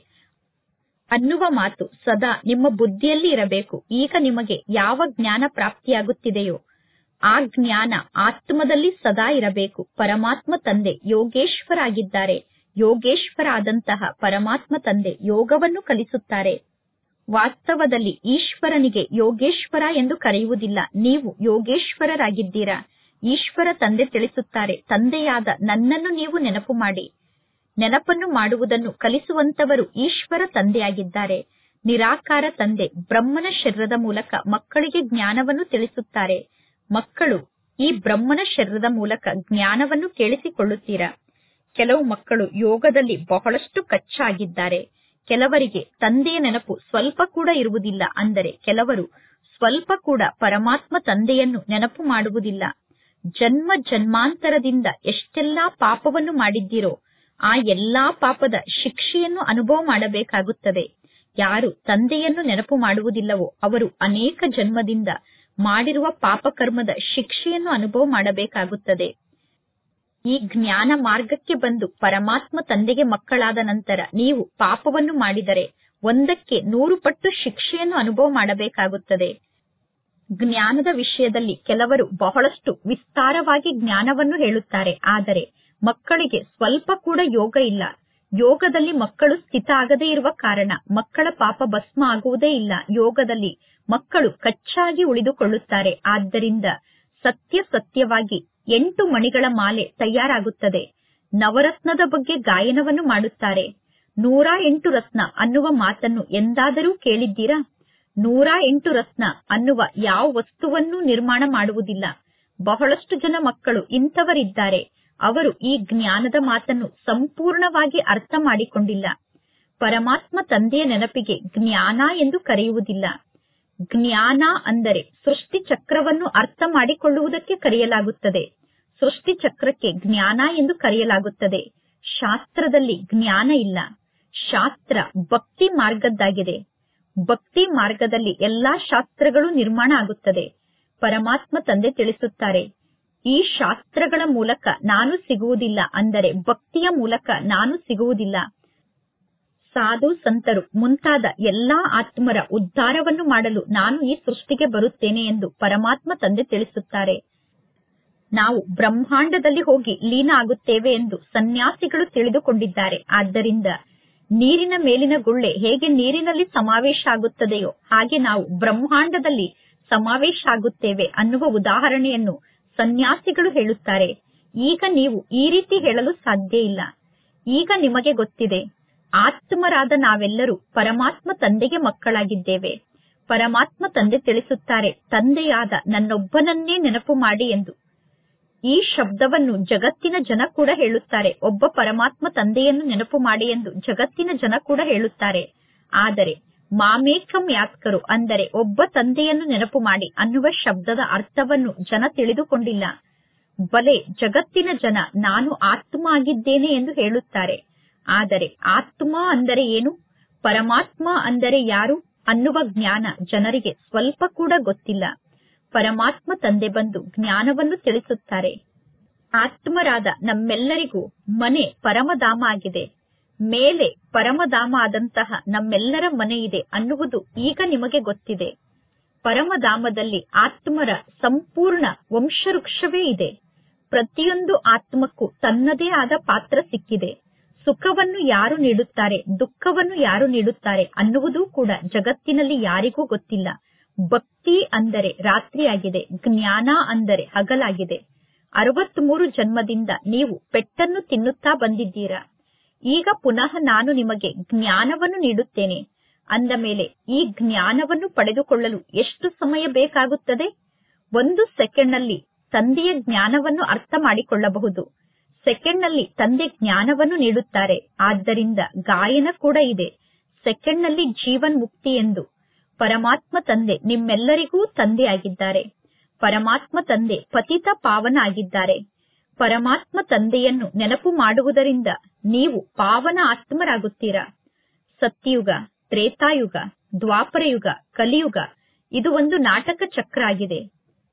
ಅನ್ನುವ ಮಾತು ಸದಾ ನಿಮ್ಮ ಬುದ್ಧಿಯಲ್ಲಿ ಇರಬೇಕು ಈಗ ನಿಮಗೆ ಯಾವ ಜ್ಞಾನ ಪ್ರಾಪ್ತಿಯಾಗುತ್ತಿದೆಯೋ ಆ ಜ್ಞಾನ ಆತ್ಮದಲ್ಲಿ ಸದಾ ಇರಬೇಕು ಪರಮಾತ್ಮ ತಂದೆ ಯೋಗೇಶ್ವರ ಆಗಿದ್ದಾರೆ ಯೋಗೇಶ್ವರ ಆದಂತಹ ಪರಮಾತ್ಮ ತಂದೆ ಯೋಗವನ್ನು ಕಲಿಸುತ್ತಾರೆ ವಾಸ್ತವದಲ್ಲಿ ಈಶ್ವರನಿಗೆ ಯೋಗೇಶ್ವರ ಎಂದು ಕರೆಯುವುದಿಲ್ಲ ನೀವು ಯೋಗೇಶ್ವರರಾಗಿದ್ದೀರಾ ಈಶ್ವರ ತಂದೆ ತಿಳಿಸುತ್ತಾರೆ ತಂದೆಯಾದ ನನ್ನನ್ನು ನೀವು ನೆನಪು ಮಾಡಿ ನೆನಪನ್ನು ಮಾಡುವುದನ್ನು ಕಲಿಸುವಂತವರು ಈಶ್ವರ ತಂದೆಯಾಗಿದ್ದಾರೆ ನಿರಾಕಾರ ತಂದೆ ಬ್ರಹ್ಮನ ಶರೀರದ ಮೂಲಕ ಮಕ್ಕಳಿಗೆ ಜ್ಞಾನವನ್ನು ತಿಳಿಸುತ್ತಾರೆ ಮಕ್ಕಳು ಈ ಬ್ರಹ್ಮನ ಶರೀರದ ಮೂಲಕ ಜ್ಞಾನವನ್ನು ಕೇಳಿಸಿಕೊಳ್ಳುತ್ತೀರಾ ಕೆಲವು ಮಕ್ಕಳು ಯೋಗದಲ್ಲಿ ಬಹಳಷ್ಟು ಕಚ್ಚಾ ಆಗಿದ್ದಾರೆ ಕೆಲವರಿಗೆ ತಂದೆಯ ನೆನಪು ಸ್ವಲ್ಪ ಕೂಡ ಇರುವುದಿಲ್ಲ ಅಂದರೆ ಕೆಲವರು ಸ್ವಲ್ಪ ಕೂಡ ಪರಮಾತ್ಮ ತಂದೆಯನ್ನು ನೆನಪು ಮಾಡುವುದಿಲ್ಲ ಜನ್ಮ ಜನ್ಮಾಂತರದಿಂದ ಎಷ್ಟೆಲ್ಲಾ ಪಾಪವನ್ನು ಮಾಡಿದ್ದೀರೋ ಆ ಎಲ್ಲಾ ಪಾಪದ ಶಿಕ್ಷೆಯನ್ನು ಅನುಭವ ಮಾಡಬೇಕಾಗುತ್ತದೆ ಯಾರು ತಂದೆಯನ್ನು ನೆನಪು ಮಾಡುವುದಿಲ್ಲವೋ ಅವರು ಅನೇಕ ಜನ್ಮದಿಂದ ಮಾಡಿರುವ ಪಾಪಕರ್ಮದ ಶಿಕ್ಷೆಯನ್ನು ಅನುಭವ ಮಾಡಬೇಕಾಗುತ್ತದೆ ಈ ಜ್ಞಾನ ಮಾರ್ಗಕ್ಕೆ ಬಂದು ಪರಮಾತ್ಮ ತಂದೆಗೆ ಮಕ್ಕಳಾದ ನಂತರ ನೀವು ಪಾಪವನ್ನು ಮಾಡಿದರೆ ಒಂದಕ್ಕೆ ನೂರು ಪಟ್ಟು ಶಿಕ್ಷೆಯನ್ನು ಅನುಭವ ಮಾಡಬೇಕಾಗುತ್ತದೆ ಜ್ಞಾನದ ವಿಷಯದಲ್ಲಿ ಕೆಲವರು ಬಹಳಷ್ಟು ವಿಸ್ತಾರವಾಗಿ ಜ್ಞಾನವನ್ನು ಹೇಳುತ್ತಾರೆ ಆದರೆ ಮಕ್ಕಳಿಗೆ ಸ್ವಲ್ಪ ಕೂಡ ಯೋಗ ಇಲ್ಲ ಯೋಗದಲ್ಲಿ ಮಕ್ಕಳು ಸ್ಥಿತ ಆಗದೇ ಇರುವ ಕಾರಣ ಮಕ್ಕಳ ಪಾಪ ಭಸ್ಮ ಆಗುವುದೇ ಇಲ್ಲ ಯೋಗದಲ್ಲಿ ಮಕ್ಕಳು ಕಚ್ಚಾಗಿ ಉಳಿದುಕೊಳ್ಳುತ್ತಾರೆ ಆದ್ದರಿಂದ ಸತ್ಯ ಸತ್ಯವಾಗಿ ಎಂಟು ಮಣಿಗಳ ಮಾಲೆ ತಯಾರಾಗುತ್ತದೆ ನವರತ್ನದ ಬಗ್ಗೆ ಗಾಯನವನ್ನು ಮಾಡುತ್ತಾರೆ ನೂರ ಎಂಟು ರತ್ನ ಅನ್ನುವ ಮಾತನ್ನು ಎಂದಾದರೂ ಕೇಳಿದ್ದೀರಾ ನೂರ ಎಂಟು ರತ್ನ ಅನ್ನುವ ಯಾವ ವಸ್ತುವನ್ನೂ ನಿರ್ಮಾಣ ಮಾಡುವುದಿಲ್ಲ ಬಹಳಷ್ಟು ಜನ ಮಕ್ಕಳು ಇಂಥವರಿದ್ದಾರೆ ಅವರು ಈ ಜ್ಞಾನದ ಮಾತನ್ನು ಸಂಪೂರ್ಣವಾಗಿ ಅರ್ಥ ಮಾಡಿಕೊಂಡಿಲ್ಲ ಪರಮಾತ್ಮ ತಂದೆಯ ನೆನಪಿಗೆ ಜ್ಞಾನ ಎಂದು ಕರೆಯುವುದಿಲ್ಲ ಜ್ಞಾನ ಅಂದರೆ ಸೃಷ್ಟಿ ಚಕ್ರವನ್ನು ಅರ್ಥ ಮಾಡಿಕೊಳ್ಳುವುದಕ್ಕೆ ಕರೆಯಲಾಗುತ್ತದೆ ಸೃಷ್ಟಿ ಚಕ್ರಕ್ಕೆ ಜ್ಞಾನ ಎಂದು ಕರೆಯಲಾಗುತ್ತದೆ ಶಾಸ್ತ್ರದಲ್ಲಿ ಜ್ಞಾನ ಇಲ್ಲ ಶಾಸ್ತ್ರ ಭಕ್ತಿ ಮಾರ್ಗದ್ದಾಗಿದೆ ಭಕ್ತಿ ಮಾರ್ಗದಲ್ಲಿ ಎಲ್ಲಾ ಶಾಸ್ತ್ರಗಳು ನಿರ್ಮಾಣ ಆಗುತ್ತದೆ ಪರಮಾತ್ಮ ತಂದೆ ತಿಳಿಸುತ್ತಾರೆ ಈ ಶಾಸ್ತ್ರಗಳ ಮೂಲಕ ನಾನು ಸಿಗುವುದಿಲ್ಲ ಅಂದರೆ ಭಕ್ತಿಯ ಮೂಲಕ ನಾನು ಸಿಗುವುದಿಲ್ಲ ಸಾಧು ಸಂತರು ಮುಂತಾದ ಎಲ್ಲಾ ಆತ್ಮರ ಉದ್ಧಾರವನ್ನು ಮಾಡಲು ನಾನು ಈ ಸೃಷ್ಟಿಗೆ ಬರುತ್ತೇನೆ ಎಂದು ಪರಮಾತ್ಮ ತಂದೆ ತಿಳಿಸುತ್ತಾರೆ ನಾವು ಬ್ರಹ್ಮಾಂಡದಲ್ಲಿ ಹೋಗಿ ಲೀನ ಆಗುತ್ತೇವೆ ಎಂದು ಸನ್ಯಾಸಿಗಳು ತಿಳಿದುಕೊಂಡಿದ್ದಾರೆ ಆದ್ದರಿಂದ ನೀರಿನ ಮೇಲಿನ ಗುಳ್ಳೆ ಹೇಗೆ ನೀರಿನಲ್ಲಿ ಸಮಾವೇಶ ಆಗುತ್ತದೆಯೋ ಹಾಗೆ ನಾವು ಬ್ರಹ್ಮಾಂಡದಲ್ಲಿ ಸಮಾವೇಶ ಆಗುತ್ತೇವೆ ಅನ್ನುವ ಉದಾಹರಣೆಯನ್ನು ಸನ್ಯಾಸಿಗಳು ಹೇಳುತ್ತಾರೆ ಈಗ ನೀವು ಈ ರೀತಿ ಹೇಳಲು ಸಾಧ್ಯ ಇಲ್ಲ ಈಗ ನಿಮಗೆ ಗೊತ್ತಿದೆ ಆತ್ಮರಾದ ನಾವೆಲ್ಲರೂ ಪರಮಾತ್ಮ ತಂದೆಗೆ ಮಕ್ಕಳಾಗಿದ್ದೇವೆ ಪರಮಾತ್ಮ ತಂದೆ ತಿಳಿಸುತ್ತಾರೆ ತಂದೆಯಾದ ನನ್ನೊಬ್ಬನನ್ನೇ ನೆನಪು ಮಾಡಿ ಎಂದು ಈ ಶಬ್ದವನ್ನು ಜಗತ್ತಿನ ಜನ ಕೂಡ ಹೇಳುತ್ತಾರೆ ಒಬ್ಬ ಪರಮಾತ್ಮ ತಂದೆಯನ್ನು ನೆನಪು ಮಾಡಿ ಎಂದು ಜಗತ್ತಿನ ಜನ ಕೂಡ ಹೇಳುತ್ತಾರೆ ಆದರೆ ಮಾಮೇಕಂ ಯಾತ್ಕರು ಅಂದರೆ ಒಬ್ಬ ತಂದೆಯನ್ನು ನೆನಪು ಮಾಡಿ ಅನ್ನುವ ಶಬ್ದದ ಅರ್ಥವನ್ನು ಜನ ತಿಳಿದುಕೊಂಡಿಲ್ಲ ಬಲೆ ಜಗತ್ತಿನ ಜನ ನಾನು ಆತ್ಮ ಆಗಿದ್ದೇನೆ ಎಂದು ಹೇಳುತ್ತಾರೆ ಆದರೆ ಆತ್ಮ ಅಂದರೆ ಏನು ಪರಮಾತ್ಮ ಅಂದರೆ ಯಾರು ಅನ್ನುವ ಜ್ಞಾನ ಜನರಿಗೆ ಸ್ವಲ್ಪ ಕೂಡ ಗೊತ್ತಿಲ್ಲ ಪರಮಾತ್ಮ ತಂದೆ ಬಂದು ಜ್ಞಾನವನ್ನು ತಿಳಿಸುತ್ತಾರೆ ಆತ್ಮರಾದ ನಮ್ಮೆಲ್ಲರಿಗೂ ಮನೆ ಪರಮಧಾಮ ಆಗಿದೆ ಮೇಲೆ ಪರಮಧಾಮ ಆದಂತಹ ನಮ್ಮೆಲ್ಲರ ಮನೆ ಇದೆ ಅನ್ನುವುದು ಈಗ ನಿಮಗೆ ಗೊತ್ತಿದೆ ಪರಮಧಾಮದಲ್ಲಿ ಆತ್ಮರ ಸಂಪೂರ್ಣ ವಂಶವೃಕ್ಷವೇ ಇದೆ ಪ್ರತಿಯೊಂದು ಆತ್ಮಕ್ಕೂ ತನ್ನದೇ ಆದ ಪಾತ್ರ ಸಿಕ್ಕಿದೆ ಸುಖವನ್ನು ಯಾರು ನೀಡುತ್ತಾರೆ ದುಃಖವನ್ನು ಯಾರು ನೀಡುತ್ತಾರೆ ಅನ್ನುವುದೂ ಕೂಡ ಜಗತ್ತಿನಲ್ಲಿ ಯಾರಿಗೂ ಗೊತ್ತಿಲ್ಲ ಭಕ್ತಿ ಅಂದರೆ ರಾತ್ರಿಯಾಗಿದೆ ಜ್ಞಾನ ಅಂದರೆ ಹಗಲಾಗಿದೆ ಅರವತ್ಮೂರು ಜನ್ಮದಿಂದ ನೀವು ಪೆಟ್ಟನ್ನು ತಿನ್ನುತ್ತಾ ಬಂದಿದ್ದೀರಾ ಈಗ ಪುನಃ ನಾನು ನಿಮಗೆ ಜ್ಞಾನವನ್ನು ನೀಡುತ್ತೇನೆ ಅಂದ ಮೇಲೆ ಈ ಜ್ಞಾನವನ್ನು ಪಡೆದುಕೊಳ್ಳಲು ಎಷ್ಟು ಸಮಯ ಬೇಕಾಗುತ್ತದೆ ಒಂದು ಸೆಕೆಂಡ್ನಲ್ಲಿ ತಂದೆಯ ಜ್ಞಾನವನ್ನು ಅರ್ಥ ಮಾಡಿಕೊಳ್ಳಬಹುದು ಸೆಕೆಂಡ್ನಲ್ಲಿ ತಂದೆ ಜ್ಞಾನವನ್ನು ನೀಡುತ್ತಾರೆ ಆದ್ದರಿಂದ ಗಾಯನ ಕೂಡ ಇದೆ ಸೆಕೆಂಡ್ನಲ್ಲಿ ಜೀವನ್ ಮುಕ್ತಿ ಎಂದು ಪರಮಾತ್ಮ ತಂದೆ ನಿಮ್ಮೆಲ್ಲರಿಗೂ ತಂದೆಯಾಗಿದ್ದಾರೆ ಪರಮಾತ್ಮ ತಂದೆ ಪತಿತ ಪಾವನ ಆಗಿದ್ದಾರೆ ಪರಮಾತ್ಮ ತಂದೆಯನ್ನು ನೆನಪು ಮಾಡುವುದರಿಂದ ನೀವು ಪಾವನ ಆತ್ಮರಾಗುತ್ತೀರಾ ಸತ್ಯುಗ ತ್ರೇತಾಯುಗ ದ್ವಾಪರಯುಗ ಕಲಿಯುಗ ಇದು ಒಂದು ನಾಟಕ ಚಕ್ರ ಆಗಿದೆ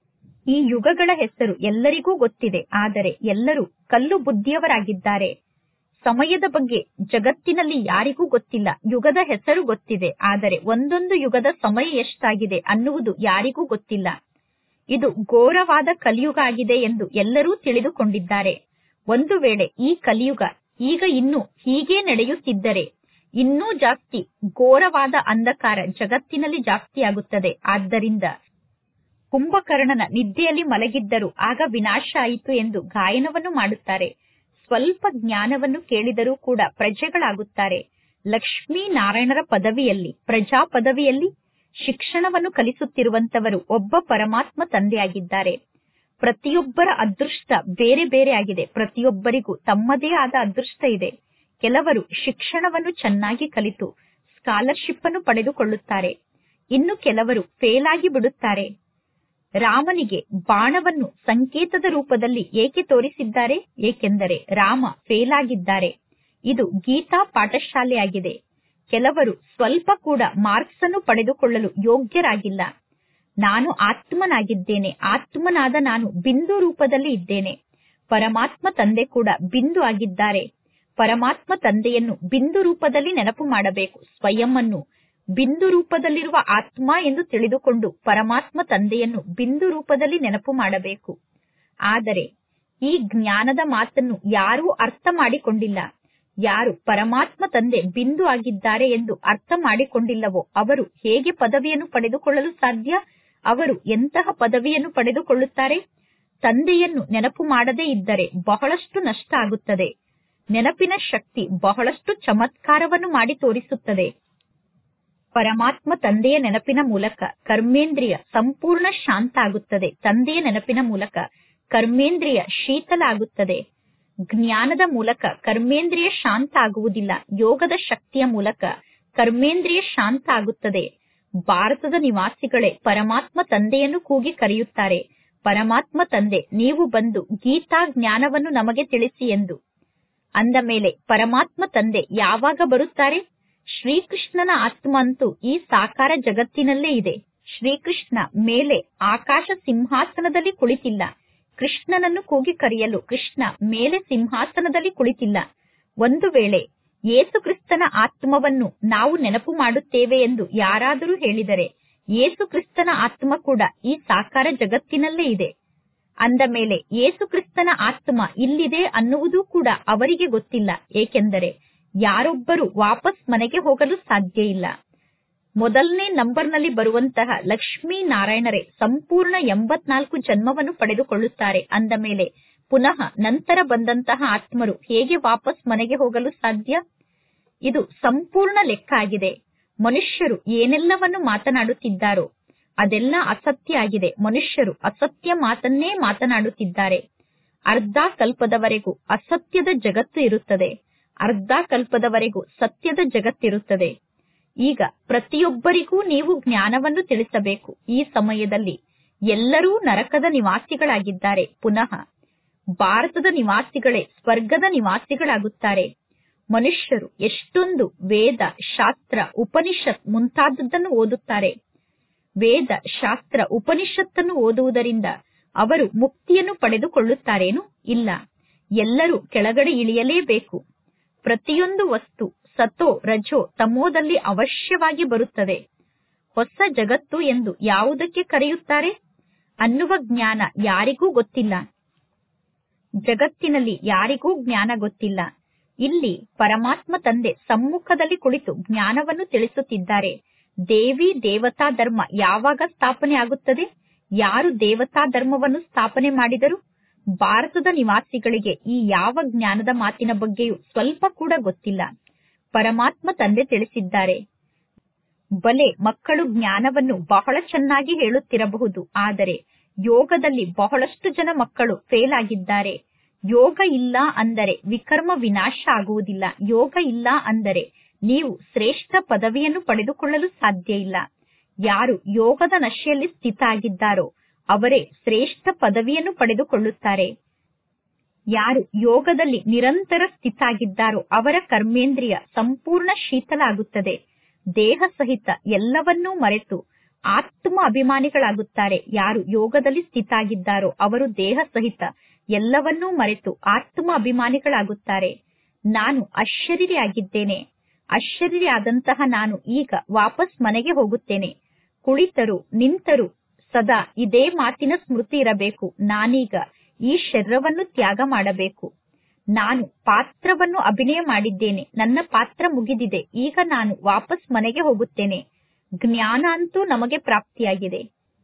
ಈ ಯುಗಗಳ ಹೆಸರು ಎಲ್ಲರಿಗೂ ಗೊತ್ತಿದೆ ಆದರೆ ಎಲ್ಲರೂ ಕಲ್ಲು ಬುದ್ಧಿಯವರಾಗಿದ್ದಾರೆ ಸಮಯದ ಬಗ್ಗೆ ಜಗತ್ತಿನಲ್ಲಿ ಯಾರಿಗೂ ಗೊತ್ತಿಲ್ಲ ಯುಗದ ಹೆಸರು ಗೊತ್ತಿದೆ ಆದರೆ ಒಂದೊಂದು ಯುಗದ ಸಮಯ ಎಷ್ಟಾಗಿದೆ ಅನ್ನುವುದು ಯಾರಿಗೂ ಗೊತ್ತಿಲ್ಲ ಇದು ಘೋರವಾದ ಕಲಿಯುಗ ಆಗಿದೆ ಎಂದು ಎಲ್ಲರೂ ತಿಳಿದುಕೊಂಡಿದ್ದಾರೆ ಒಂದು ವೇಳೆ ಈ ಕಲಿಯುಗ ಈಗ ಇನ್ನು ಹೀಗೆ ನಡೆಯುತ್ತಿದ್ದರೆ ಇನ್ನೂ ಜಾಸ್ತಿ ಘೋರವಾದ ಅಂಧಕಾರ ಜಗತ್ತಿನಲ್ಲಿ ಜಾಸ್ತಿಯಾಗುತ್ತದೆ ಆದ್ದರಿಂದ ಕುಂಭಕರ್ಣನ ನಿದ್ದೆಯಲ್ಲಿ ಮಲಗಿದ್ದರು ಆಗ ವಿನಾಶ ಆಯಿತು ಎಂದು ಗಾಯನವನ್ನು ಮಾಡುತ್ತಾರೆ ಸ್ವಲ್ಪ ಜ್ಞಾನವನ್ನು ಕೇಳಿದರೂ ಕೂಡ ಪ್ರಜೆಗಳಾಗುತ್ತಾರೆ ಲಕ್ಷ್ಮೀ ನಾರಾಯಣರ ಪದವಿಯಲ್ಲಿ ಪ್ರಜಾ ಪದವಿಯಲ್ಲಿ ಶಿಕ್ಷಣವನ್ನು ಕಲಿಸುತ್ತಿರುವಂತವರು ಒಬ್ಬ ಪರಮಾತ್ಮ ತಂದೆಯಾಗಿದ್ದಾರೆ ಪ್ರತಿಯೊಬ್ಬರ ಅದೃಷ್ಟ ಬೇರೆ ಬೇರೆ ಆಗಿದೆ ಪ್ರತಿಯೊಬ್ಬರಿಗೂ ತಮ್ಮದೇ ಆದ ಅದೃಷ್ಟ ಇದೆ ಕೆಲವರು ಶಿಕ್ಷಣವನ್ನು ಚೆನ್ನಾಗಿ ಕಲಿತು ಸ್ಕಾಲರ್ಶಿಪ್ ಅನ್ನು ಪಡೆದುಕೊಳ್ಳುತ್ತಾರೆ ಇನ್ನು ಕೆಲವರು ಫೇಲ್ ಆಗಿ ಬಿಡುತ್ತಾರೆ ರಾಮನಿಗೆ ಬಾಣವನ್ನು ಸಂಕೇತದ ರೂಪದಲ್ಲಿ ಏಕೆ ತೋರಿಸಿದ್ದಾರೆ ಏಕೆಂದರೆ ರಾಮ ಫೇಲ್ ಆಗಿದ್ದಾರೆ ಇದು ಗೀತಾ ಪಾಠಶಾಲೆಯಾಗಿದೆ ಕೆಲವರು ಸ್ವಲ್ಪ ಕೂಡ ಮಾರ್ಕ್ಸ್ ಅನ್ನು ಪಡೆದುಕೊಳ್ಳಲು ಯೋಗ್ಯರಾಗಿಲ್ಲ ನಾನು ಆತ್ಮನಾಗಿದ್ದೇನೆ ಆತ್ಮನಾದ ನಾನು ಬಿಂದು ರೂಪದಲ್ಲಿ ಇದ್ದೇನೆ ಪರಮಾತ್ಮ ತಂದೆ ಕೂಡ ಬಿಂದು ಆಗಿದ್ದಾರೆ ಪರಮಾತ್ಮ ತಂದೆಯನ್ನು ಬಿಂದು ರೂಪದಲ್ಲಿ ನೆನಪು ಮಾಡಬೇಕು ಸ್ವಯಂ ಅನ್ನು ಬಿಂದು ರೂಪದಲ್ಲಿರುವ ಆತ್ಮ ಎಂದು ತಿಳಿದುಕೊಂಡು ಪರಮಾತ್ಮ ತಂದೆಯನ್ನು ಬಿಂದು ರೂಪದಲ್ಲಿ ನೆನಪು ಮಾಡಬೇಕು ಆದರೆ ಈ ಜ್ಞಾನದ ಮಾತನ್ನು ಯಾರೂ ಅರ್ಥ ಮಾಡಿಕೊಂಡಿಲ್ಲ ಯಾರು ಪರಮಾತ್ಮ ತಂದೆ ಬಿಂದು ಆಗಿದ್ದಾರೆ ಎಂದು ಅರ್ಥ ಮಾಡಿಕೊಂಡಿಲ್ಲವೋ ಅವರು ಹೇಗೆ ಪದವಿಯನ್ನು ಪಡೆದುಕೊಳ್ಳಲು ಸಾಧ್ಯ ಅವರು ಎಂತಹ ಪದವಿಯನ್ನು ಪಡೆದುಕೊಳ್ಳುತ್ತಾರೆ ತಂದೆಯನ್ನು ನೆನಪು ಮಾಡದೇ ಇದ್ದರೆ ಬಹಳಷ್ಟು ನಷ್ಟ ಆಗುತ್ತದೆ ನೆನಪಿನ ಶಕ್ತಿ ಬಹಳಷ್ಟು ಚಮತ್ಕಾರವನ್ನು ಮಾಡಿ ತೋರಿಸುತ್ತದೆ ಪರಮಾತ್ಮ ತಂದೆಯ ನೆನಪಿನ ಮೂಲಕ ಕರ್ಮೇಂದ್ರಿಯ ಸಂಪೂರ್ಣ ಶಾಂತ ಆಗುತ್ತದೆ ತಂದೆಯ ನೆನಪಿನ ಮೂಲಕ ಕರ್ಮೇಂದ್ರಿಯ ಶೀತಲ ಆಗುತ್ತದೆ ಜ್ಞಾನದ ಮೂಲಕ ಕರ್ಮೇಂದ್ರಿಯ ಶಾಂತ ಆಗುವುದಿಲ್ಲ ಯೋಗದ ಶಕ್ತಿಯ ಮೂಲಕ ಕರ್ಮೇಂದ್ರಿಯ ಶಾಂತ ಆಗುತ್ತದೆ ಭಾರತದ ನಿವಾಸಿಗಳೇ ಪರಮಾತ್ಮ ತಂದೆಯನ್ನು ಕೂಗಿ ಕರೆಯುತ್ತಾರೆ ಪರಮಾತ್ಮ ತಂದೆ ನೀವು ಬಂದು ಗೀತಾ ಜ್ಞಾನವನ್ನು ನಮಗೆ ತಿಳಿಸಿ ಎಂದು ಅಂದ ಮೇಲೆ ಪರಮಾತ್ಮ ತಂದೆ ಯಾವಾಗ ಬರುತ್ತಾರೆ ಶ್ರೀಕೃಷ್ಣನ ಆತ್ಮ ಅಂತೂ ಈ ಸಾಕಾರ ಜಗತ್ತಿನಲ್ಲೇ ಇದೆ ಶ್ರೀಕೃಷ್ಣ ಮೇಲೆ ಆಕಾಶ ಸಿಂಹಾಸನದಲ್ಲಿ ಕುಳಿತಿಲ್ಲ ಕೃಷ್ಣನನ್ನು ಕೂಗಿ ಕರೆಯಲು ಕೃಷ್ಣ ಮೇಲೆ ಸಿಂಹಾಸನದಲ್ಲಿ ಕುಳಿತಿಲ್ಲ ಒಂದು ವೇಳೆ ಯೇಸು ಕ್ರಿಸ್ತನ ಆತ್ಮವನ್ನು ನಾವು ನೆನಪು ಮಾಡುತ್ತೇವೆ ಎಂದು ಯಾರಾದರೂ ಹೇಳಿದರೆ ಯೇಸು ಕ್ರಿಸ್ತನ ಆತ್ಮ ಕೂಡ ಈ ಸಾಕಾರ ಜಗತ್ತಿನಲ್ಲೇ ಇದೆ ಅಂದ ಮೇಲೆ ಯೇಸು ಕ್ರಿಸ್ತನ ಆತ್ಮ ಇಲ್ಲಿದೆ ಅನ್ನುವುದು ಕೂಡ ಅವರಿಗೆ ಗೊತ್ತಿಲ್ಲ ಏಕೆಂದರೆ ಯಾರೊಬ್ಬರು ವಾಪಸ್ ಮನೆಗೆ ಹೋಗಲು ಸಾಧ್ಯ ಇಲ್ಲ ಮೊದಲನೇ ನಂಬರ್ನಲ್ಲಿ ಬರುವಂತಹ ಲಕ್ಷ್ಮೀ ನಾರಾಯಣರೇ ಸಂಪೂರ್ಣ ಎಂಬತ್ನಾಲ್ಕು ಜನ್ಮವನ್ನು ಪಡೆದುಕೊಳ್ಳುತ್ತಾರೆ ಅಂದ ಮೇಲೆ ಪುನಃ ನಂತರ ಬಂದಂತಹ ಆತ್ಮರು ಹೇಗೆ ವಾಪಸ್ ಮನೆಗೆ ಹೋಗಲು ಸಾಧ್ಯ ಇದು ಸಂಪೂರ್ಣ ಲೆಕ್ಕ ಆಗಿದೆ ಮನುಷ್ಯರು ಏನೆಲ್ಲವನ್ನು ಮಾತನಾಡುತ್ತಿದ್ದಾರೋ ಅದೆಲ್ಲ ಅಸತ್ಯ ಆಗಿದೆ ಮನುಷ್ಯರು ಅಸತ್ಯ ಮಾತನ್ನೇ ಮಾತನಾಡುತ್ತಿದ್ದಾರೆ ಅರ್ಧ ಕಲ್ಪದವರೆಗೂ ಅಸತ್ಯದ ಜಗತ್ತು ಇರುತ್ತದೆ ಅರ್ಧ ಕಲ್ಪದವರೆಗೂ ಸತ್ಯದ ಜಗತ್ತಿರುತ್ತದೆ ಈಗ ಪ್ರತಿಯೊಬ್ಬರಿಗೂ ನೀವು ಜ್ಞಾನವನ್ನು ತಿಳಿಸಬೇಕು ಈ ಸಮಯದಲ್ಲಿ ಎಲ್ಲರೂ ನರಕದ ನಿವಾಸಿಗಳಾಗಿದ್ದಾರೆ ಪುನಃ ಭಾರತದ ನಿವಾಸಿಗಳೇ ಸ್ವರ್ಗದ ನಿವಾಸಿಗಳಾಗುತ್ತಾರೆ ಮನುಷ್ಯರು ಎಷ್ಟೊಂದು ವೇದ ಶಾಸ್ತ್ರ ಉಪನಿಷತ್ ಮುಂತಾದದ್ದನ್ನು ಓದುತ್ತಾರೆ ವೇದ ಶಾಸ್ತ್ರ ಉಪನಿಷತ್ತನ್ನು ಓದುವುದರಿಂದ ಅವರು ಮುಕ್ತಿಯನ್ನು ಪಡೆದುಕೊಳ್ಳುತ್ತಾರೇನು ಇಲ್ಲ ಎಲ್ಲರೂ ಕೆಳಗಡೆ ಇಳಿಯಲೇಬೇಕು ಪ್ರತಿಯೊಂದು ವಸ್ತು ಸತೋ ರಜೋ ತಮೋದಲ್ಲಿ ಅವಶ್ಯವಾಗಿ ಬರುತ್ತದೆ ಹೊಸ ಜಗತ್ತು ಎಂದು ಯಾವುದಕ್ಕೆ ಕರೆಯುತ್ತಾರೆ ಅನ್ನುವ ಜ್ಞಾನ ಯಾರಿಗೂ ಗೊತ್ತಿಲ್ಲ ಜಗತ್ತಿನಲ್ಲಿ ಯಾರಿಗೂ ಜ್ಞಾನ ಗೊತ್ತಿಲ್ಲ ಇಲ್ಲಿ ಪರಮಾತ್ಮ ತಂದೆ ಸಮ್ಮುಖದಲ್ಲಿ ಕುಳಿತು ಜ್ಞಾನವನ್ನು ತಿಳಿಸುತ್ತಿದ್ದಾರೆ ದೇವಿ ದೇವತಾ ಧರ್ಮ ಯಾವಾಗ ಸ್ಥಾಪನೆ ಆಗುತ್ತದೆ ಯಾರು ದೇವತಾ ಧರ್ಮವನ್ನು ಸ್ಥಾಪನೆ ಮಾಡಿದರು ಭಾರತದ ನಿವಾಸಿಗಳಿಗೆ ಈ ಯಾವ ಜ್ಞಾನದ ಮಾತಿನ ಬಗ್ಗೆಯೂ ಸ್ವಲ್ಪ ಕೂಡ ಗೊತ್ತಿಲ್ಲ ಪರಮಾತ್ಮ ತಂದೆ ತಿಳಿಸಿದ್ದಾರೆ ಬಲೆ ಮಕ್ಕಳು ಜ್ಞಾನವನ್ನು ಬಹಳ ಚೆನ್ನಾಗಿ ಹೇಳುತ್ತಿರಬಹುದು ಆದರೆ ಯೋಗದಲ್ಲಿ ಬಹಳಷ್ಟು ಜನ ಮಕ್ಕಳು ಫೇಲ್ ಆಗಿದ್ದಾರೆ ಯೋಗ ಇಲ್ಲ ಅಂದರೆ ವಿಕರ್ಮ ವಿನಾಶ ಆಗುವುದಿಲ್ಲ ಯೋಗ ಇಲ್ಲ ಅಂದರೆ ನೀವು ಶ್ರೇಷ್ಠ ಪದವಿಯನ್ನು ಪಡೆದುಕೊಳ್ಳಲು ಸಾಧ್ಯ ಇಲ್ಲ ಯಾರು ಯೋಗದ ನಶೆಯಲ್ಲಿ ಸ್ಥಿತ ಆಗಿದ್ದಾರೋ ಅವರೇ ಶ್ರೇಷ್ಠ ಪದವಿಯನ್ನು ಪಡೆದುಕೊಳ್ಳುತ್ತಾರೆ ಯಾರು ಯೋಗದಲ್ಲಿ ನಿರಂತರ ಸ್ಥಿತ ಆಗಿದ್ದಾರೋ ಅವರ ಕರ್ಮೇಂದ್ರಿಯ ಸಂಪೂರ್ಣ ಶೀತಲ ಆಗುತ್ತದೆ ದೇಹ ಸಹಿತ ಎಲ್ಲವನ್ನೂ ಮರೆತು ಆತ್ಮ ಅಭಿಮಾನಿಗಳಾಗುತ್ತಾರೆ ಯಾರು ಯೋಗದಲ್ಲಿ ಸ್ಥಿತ ಆಗಿದ್ದಾರೋ ಅವರು ದೇಹ ಸಹಿತ ಎಲ್ಲವನ್ನೂ ಮರೆತು ಆತ್ಮ ಅಭಿಮಾನಿಗಳಾಗುತ್ತಾರೆ ನಾನು ಅಶರೀರಿ ಆಗಿದ್ದೇನೆ ಅಶರೀರಿ ಆದಂತಹ ನಾನು ಈಗ ವಾಪಸ್ ಮನೆಗೆ ಹೋಗುತ್ತೇನೆ ಕುಳಿತರು ನಿಂತರು ಸದಾ ಇದೇ ಮಾತಿನ ಸ್ಮೃತಿ ಇರಬೇಕು ನಾನೀಗ ಈ ಶರೀರವನ್ನು ತ್ಯಾಗ ಮಾಡಬೇಕು ನಾನು ಪಾತ್ರವನ್ನು ಅಭಿನಯ ಮಾಡಿದ್ದೇನೆ ನನ್ನ ಪಾತ್ರ ಮುಗಿದಿದೆ ಈಗ ನಾನು ವಾಪಸ್ ಮನೆಗೆ ಹೋಗುತ್ತೇನೆ ಜ್ಞಾನ ಅಂತೂ ನಮಗೆ ಪ್ರಾಪ್ತಿಯಾಗಿದೆ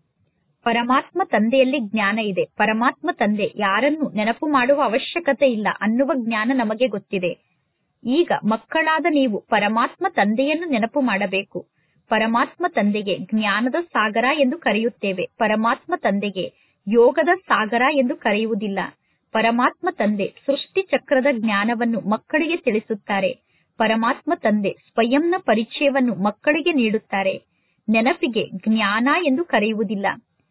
ಪರಮಾತ್ಮ ತಂದೆಯಲ್ಲಿ ಜ್ಞಾನ ಇದೆ ಪರಮಾತ್ಮ ತಂದೆ ಯಾರನ್ನು ನೆನಪು ಮಾಡುವ ಅವಶ್ಯಕತೆ ಇಲ್ಲ ಅನ್ನುವ ಜ್ಞಾನ ನಮಗೆ ಗೊತ್ತಿದೆ ಈಗ ಮಕ್ಕಳಾದ ನೀವು ಪರಮಾತ್ಮ ತಂದೆಯನ್ನು ನೆನಪು ಮಾಡಬೇಕು ಪರಮಾತ್ಮ ತಂದೆಗೆ ಜ್ಞಾನದ ಸಾಗರ ಎಂದು ಕರೆಯುತ್ತೇವೆ ಪರಮಾತ್ಮ ತಂದೆಗೆ ಯೋಗದ ಸಾಗರ ಎಂದು ಕರೆಯುವುದಿಲ್ಲ ಪರಮಾತ್ಮ ತಂದೆ ಸೃಷ್ಟಿ ಚಕ್ರದ ಜ್ಞಾನವನ್ನು ಮಕ್ಕಳಿಗೆ ತಿಳಿಸುತ್ತಾರೆ ಪರಮಾತ್ಮ ತಂದೆ ಸ್ವಯಂನ ಪರಿಚಯವನ್ನು ಮಕ್ಕಳಿಗೆ ನೀಡುತ್ತಾರೆ ನೆನಪಿಗೆ ಜ್ಞಾನ ಎಂದು ಕರೆಯುವುದಿಲ್ಲ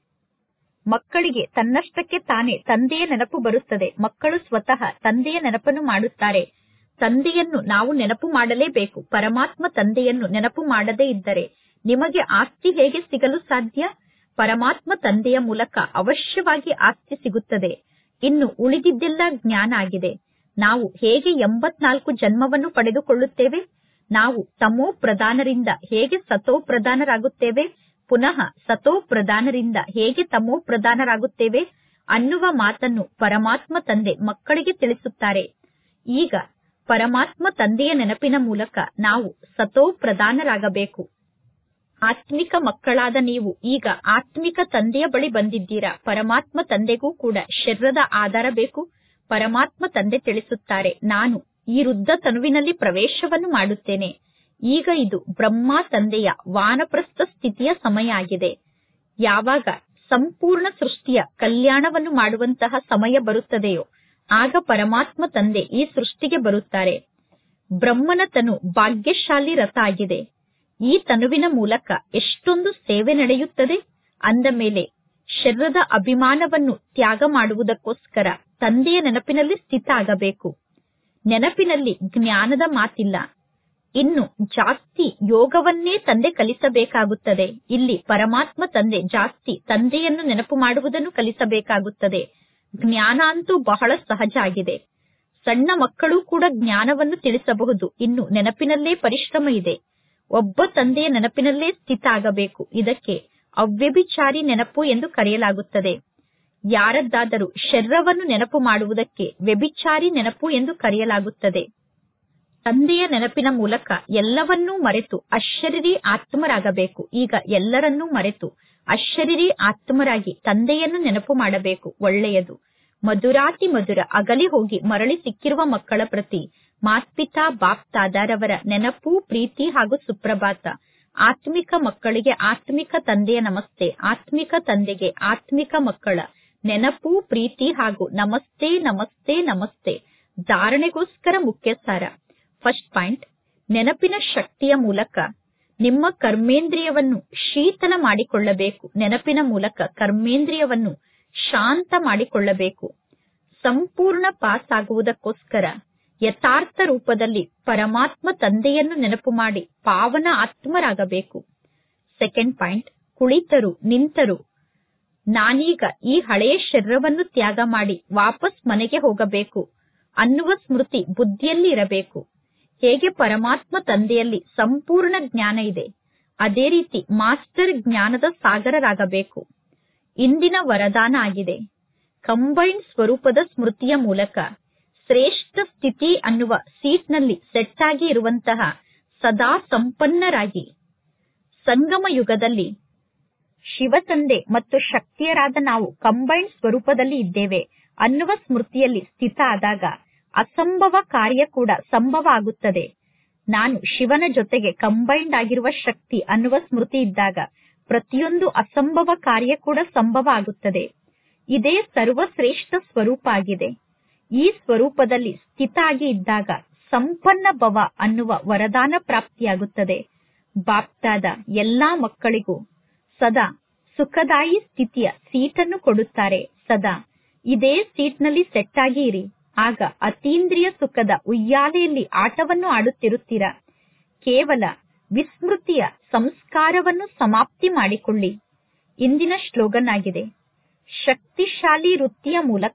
ಮಕ್ಕಳಿಗೆ ತನ್ನಷ್ಟಕ್ಕೆ ತಾನೇ ತಂದೆಯ ನೆನಪು ಬರುತ್ತದೆ ಮಕ್ಕಳು ಸ್ವತಃ ತಂದೆಯ ನೆನಪನ್ನು ಮಾಡುತ್ತಾರೆ ತಂದೆಯನ್ನು ನಾವು ನೆನಪು ಮಾಡಲೇಬೇಕು ಪರಮಾತ್ಮ ತಂದೆಯನ್ನು ನೆನಪು ಮಾಡದೇ ಇದ್ದರೆ ನಿಮಗೆ ಆಸ್ತಿ ಹೇಗೆ ಸಿಗಲು ಸಾಧ್ಯ ಪರಮಾತ್ಮ ತಂದೆಯ ಮೂಲಕ ಅವಶ್ಯವಾಗಿ ಆಸ್ತಿ ಸಿಗುತ್ತದೆ ಇನ್ನು ಉಳಿದಿದ್ದೆಲ್ಲ ಜ್ಞಾನ ಆಗಿದೆ ನಾವು ಹೇಗೆ ಎಂಬತ್ನಾಲ್ಕು ಜನ್ಮವನ್ನು ಪಡೆದುಕೊಳ್ಳುತ್ತೇವೆ ನಾವು ತಮೋ ಪ್ರಧಾನರಿಂದ ಹೇಗೆ ಸತೋ ಪ್ರಧಾನರಾಗುತ್ತೇವೆ ಪುನಃ ಸತೋ ಪ್ರಧಾನರಿಂದ ಹೇಗೆ ತಮೋ ಪ್ರಧಾನರಾಗುತ್ತೇವೆ ಅನ್ನುವ ಮಾತನ್ನು ಪರಮಾತ್ಮ ತಂದೆ ಮಕ್ಕಳಿಗೆ ತಿಳಿಸುತ್ತಾರೆ ಈಗ ಪರಮಾತ್ಮ ತಂದೆಯ ನೆನಪಿನ ಮೂಲಕ ನಾವು ಸತೋ ಪ್ರಧಾನರಾಗಬೇಕು ಆತ್ಮಿಕ ಮಕ್ಕಳಾದ ನೀವು ಈಗ ಆತ್ಮಿಕ ತಂದೆಯ ಬಳಿ ಬಂದಿದ್ದೀರಾ ಪರಮಾತ್ಮ ತಂದೆಗೂ ಕೂಡ ಶರೀರದ ಆಧಾರ ಬೇಕು ಪರಮಾತ್ಮ ತಂದೆ ತಿಳಿಸುತ್ತಾರೆ ನಾನು ಈ ವೃದ್ಧ ತನುವಿನಲ್ಲಿ ಪ್ರವೇಶವನ್ನು ಮಾಡುತ್ತೇನೆ ಈಗ ಇದು ಬ್ರಹ್ಮ ತಂದೆಯ ವಾನಪ್ರಸ್ಥ ಸ್ಥಿತಿಯ ಸಮಯ ಆಗಿದೆ ಯಾವಾಗ ಸಂಪೂರ್ಣ ಸೃಷ್ಟಿಯ ಕಲ್ಯಾಣವನ್ನು ಮಾಡುವಂತಹ ಸಮಯ ಬರುತ್ತದೆಯೋ ಆಗ ಪರಮಾತ್ಮ ತಂದೆ ಈ ಸೃಷ್ಟಿಗೆ ಬರುತ್ತಾರೆ ಬ್ರಹ್ಮನ ತನು ಭಾಗ್ಯಶಾಲಿ ರಥ ಆಗಿದೆ ಈ ತನುವಿನ ಮೂಲಕ ಎಷ್ಟೊಂದು ಸೇವೆ ನಡೆಯುತ್ತದೆ ಅಂದ ಮೇಲೆ ಶರೀರದ ಅಭಿಮಾನವನ್ನು ತ್ಯಾಗ ಮಾಡುವುದಕ್ಕೋಸ್ಕರ ತಂದೆಯ ನೆನಪಿನಲ್ಲಿ ಸ್ಥಿತ ಆಗಬೇಕು ನೆನಪಿನಲ್ಲಿ ಜ್ಞಾನದ ಮಾತಿಲ್ಲ ಇನ್ನು ಜಾಸ್ತಿ ಯೋಗವನ್ನೇ ತಂದೆ ಕಲಿಸಬೇಕಾಗುತ್ತದೆ ಇಲ್ಲಿ ಪರಮಾತ್ಮ ತಂದೆ ಜಾಸ್ತಿ ತಂದೆಯನ್ನು ನೆನಪು ಮಾಡುವುದನ್ನು ಕಲಿಸಬೇಕಾಗುತ್ತದೆ ಜ್ಞಾನ ಅಂತೂ ಬಹಳ ಸಹಜ ಆಗಿದೆ ಸಣ್ಣ ಮಕ್ಕಳು ಕೂಡ ಜ್ಞಾನವನ್ನು ತಿಳಿಸಬಹುದು ಇನ್ನು ನೆನಪಿನಲ್ಲೇ ಪರಿಶ್ರಮ ಇದೆ ಒಬ್ಬ ತಂದೆಯ ನೆನಪಿನಲ್ಲೇ ಸ್ಥಿತ ಆಗಬೇಕು ಇದಕ್ಕೆ ಅವ್ಯಭಿಚಾರಿ ನೆನಪು ಎಂದು ಕರೆಯಲಾಗುತ್ತದೆ ಯಾರದ್ದಾದರೂ ಶರೀರವನ್ನು ನೆನಪು ಮಾಡುವುದಕ್ಕೆ ವ್ಯಭಿಚಾರಿ ನೆನಪು ಎಂದು ಕರೆಯಲಾಗುತ್ತದೆ ತಂದೆಯ ನೆನಪಿನ ಮೂಲಕ ಎಲ್ಲವನ್ನೂ ಮರೆತು ಅಶರೀರಿ ಆತ್ಮರಾಗಬೇಕು ಈಗ ಎಲ್ಲರನ್ನೂ ಮರೆತು ಅಶರೀರಿ ಆತ್ಮರಾಗಿ ತಂದೆಯನ್ನು ನೆನಪು ಮಾಡಬೇಕು ಒಳ್ಳೆಯದು ಮಧುರಾತಿ ಮಧುರ ಅಗಲಿ ಹೋಗಿ ಮರಳಿ ಸಿಕ್ಕಿರುವ ಮಕ್ಕಳ ಪ್ರತಿ ಮಾತ್ಪಿತಾ ಬಾಪ್ತಾದಾರವರ ನೆನಪು ಪ್ರೀತಿ ಹಾಗೂ ಸುಪ್ರಭಾತ ಆತ್ಮಿಕ ಮಕ್ಕಳಿಗೆ ಆತ್ಮಿಕ ತಂದೆಯ ನಮಸ್ತೆ ಆತ್ಮಿಕ ತಂದೆಗೆ ಆತ್ಮಿಕ ಮಕ್ಕಳ ನೆನಪು ಪ್ರೀತಿ ಹಾಗೂ ನಮಸ್ತೆ ನಮಸ್ತೆ ನಮಸ್ತೆ ಧಾರಣೆಗೋಸ್ಕರ ಮುಖ್ಯ ಸಾರ ಫಸ್ಟ್ ಪಾಯಿಂಟ್ ನೆನಪಿನ ಶಕ್ತಿಯ ಮೂಲಕ ನಿಮ್ಮ ಕರ್ಮೇಂದ್ರಿಯವನ್ನು ಶೀತಲ ಮಾಡಿಕೊಳ್ಳಬೇಕು ನೆನಪಿನ ಮೂಲಕ ಕರ್ಮೇಂದ್ರಿಯವನ್ನು ಶಾಂತ ಮಾಡಿಕೊಳ್ಳಬೇಕು ಸಂಪೂರ್ಣ ಪಾಸ್ ಆಗುವುದಕ್ಕೋಸ್ಕರ ಯಥಾರ್ಥ ರೂಪದಲ್ಲಿ ಪರಮಾತ್ಮ ತಂದೆಯನ್ನು ನೆನಪು ಮಾಡಿ ಪಾವನ ಆತ್ಮರಾಗಬೇಕು ಸೆಕೆಂಡ್ ಪಾಯಿಂಟ್ ಕುಳಿತರು ನಿಂತರು ನಾನೀಗ ಈ ಹಳೆಯ ಶರೀರವನ್ನು ತ್ಯಾಗ ಮಾಡಿ ವಾಪಸ್ ಮನೆಗೆ ಹೋಗಬೇಕು ಅನ್ನುವ ಸ್ಮೃತಿ ಬುದ್ಧಿಯಲ್ಲಿ ಇರಬೇಕು ಹೇಗೆ ಪರಮಾತ್ಮ ತಂದೆಯಲ್ಲಿ ಸಂಪೂರ್ಣ ಜ್ಞಾನ ಇದೆ ಅದೇ ರೀತಿ ಮಾಸ್ಟರ್ ಜ್ಞಾನದ ಸಾಗರರಾಗಬೇಕು ಇಂದಿನ ವರದಾನ ಆಗಿದೆ ಕಂಬೈನ್ಡ್ ಸ್ವರೂಪದ ಸ್ಮೃತಿಯ ಮೂಲಕ ಶ್ರೇಷ್ಠ ಸ್ಥಿತಿ ಅನ್ನುವ ಸೀಟ್ನಲ್ಲಿ ಸೆಟ್ ಆಗಿ ಇರುವಂತಹ ಸದಾ ಸಂಪನ್ನರಾಗಿ ಸಂಗಮ ಯುಗದಲ್ಲಿ ಶಿವತಂದೆ ಮತ್ತು ಶಕ್ತಿಯರಾದ ನಾವು ಕಂಬೈನ್ಡ್ ಸ್ವರೂಪದಲ್ಲಿ ಇದ್ದೇವೆ ಅನ್ನುವ ಸ್ಮೃತಿಯಲ್ಲಿ ಸ್ಥಿತ ಆದಾಗ ಅಸಂಭವ ಕಾರ್ಯ ಕೂಡ ಸಂಭವ ಆಗುತ್ತದೆ ನಾನು ಶಿವನ ಜೊತೆಗೆ ಕಂಬೈಂಡ್ ಆಗಿರುವ ಶಕ್ತಿ ಅನ್ನುವ ಸ್ಮೃತಿ ಇದ್ದಾಗ ಪ್ರತಿಯೊಂದು ಅಸಂಭವ ಕಾರ್ಯ ಕೂಡ ಸಂಭವ ಆಗುತ್ತದೆ ಇದೇ ಸರ್ವಶ್ರೇಷ್ಠ ಸ್ವರೂಪ ಆಗಿದೆ ಈ ಸ್ವರೂಪದಲ್ಲಿ ಸ್ಥಿತ ಆಗಿ ಇದ್ದಾಗ ಸಂಪನ್ನ ಭವ ಅನ್ನುವ ವರದಾನ ಪ್ರಾಪ್ತಿಯಾಗುತ್ತದೆ ಬಾಪ್ತಾದ ಎಲ್ಲಾ ಮಕ್ಕಳಿಗೂ ಸದಾ ಸುಖದಾಯಿ ಸ್ಥಿತಿಯ ಸೀಟನ್ನು ಕೊಡುತ್ತಾರೆ ಸದಾ ಇದೇ ಸೀಟ್ನಲ್ಲಿ ಸೆಟ್ ಆಗಿ ಇರಿ ಆಗ ಅತೀಂದ್ರಿಯ ಸುಖದ ಉಯ್ಯಾಲೆಯಲ್ಲಿ ಆಟವನ್ನು ಆಡುತ್ತಿರುತ್ತೀರಾ ಕೇವಲ ವಿಸ್ಮೃತಿಯ ಸಂಸ್ಕಾರವನ್ನು ಸಮಾಪ್ತಿ ಮಾಡಿಕೊಳ್ಳಿ ಇಂದಿನ ಶ್ಲೋಗನ್ ಆಗಿದೆ ಶಕ್ತಿಶಾಲಿ ವೃತ್ತಿಯ ಮೂಲಕ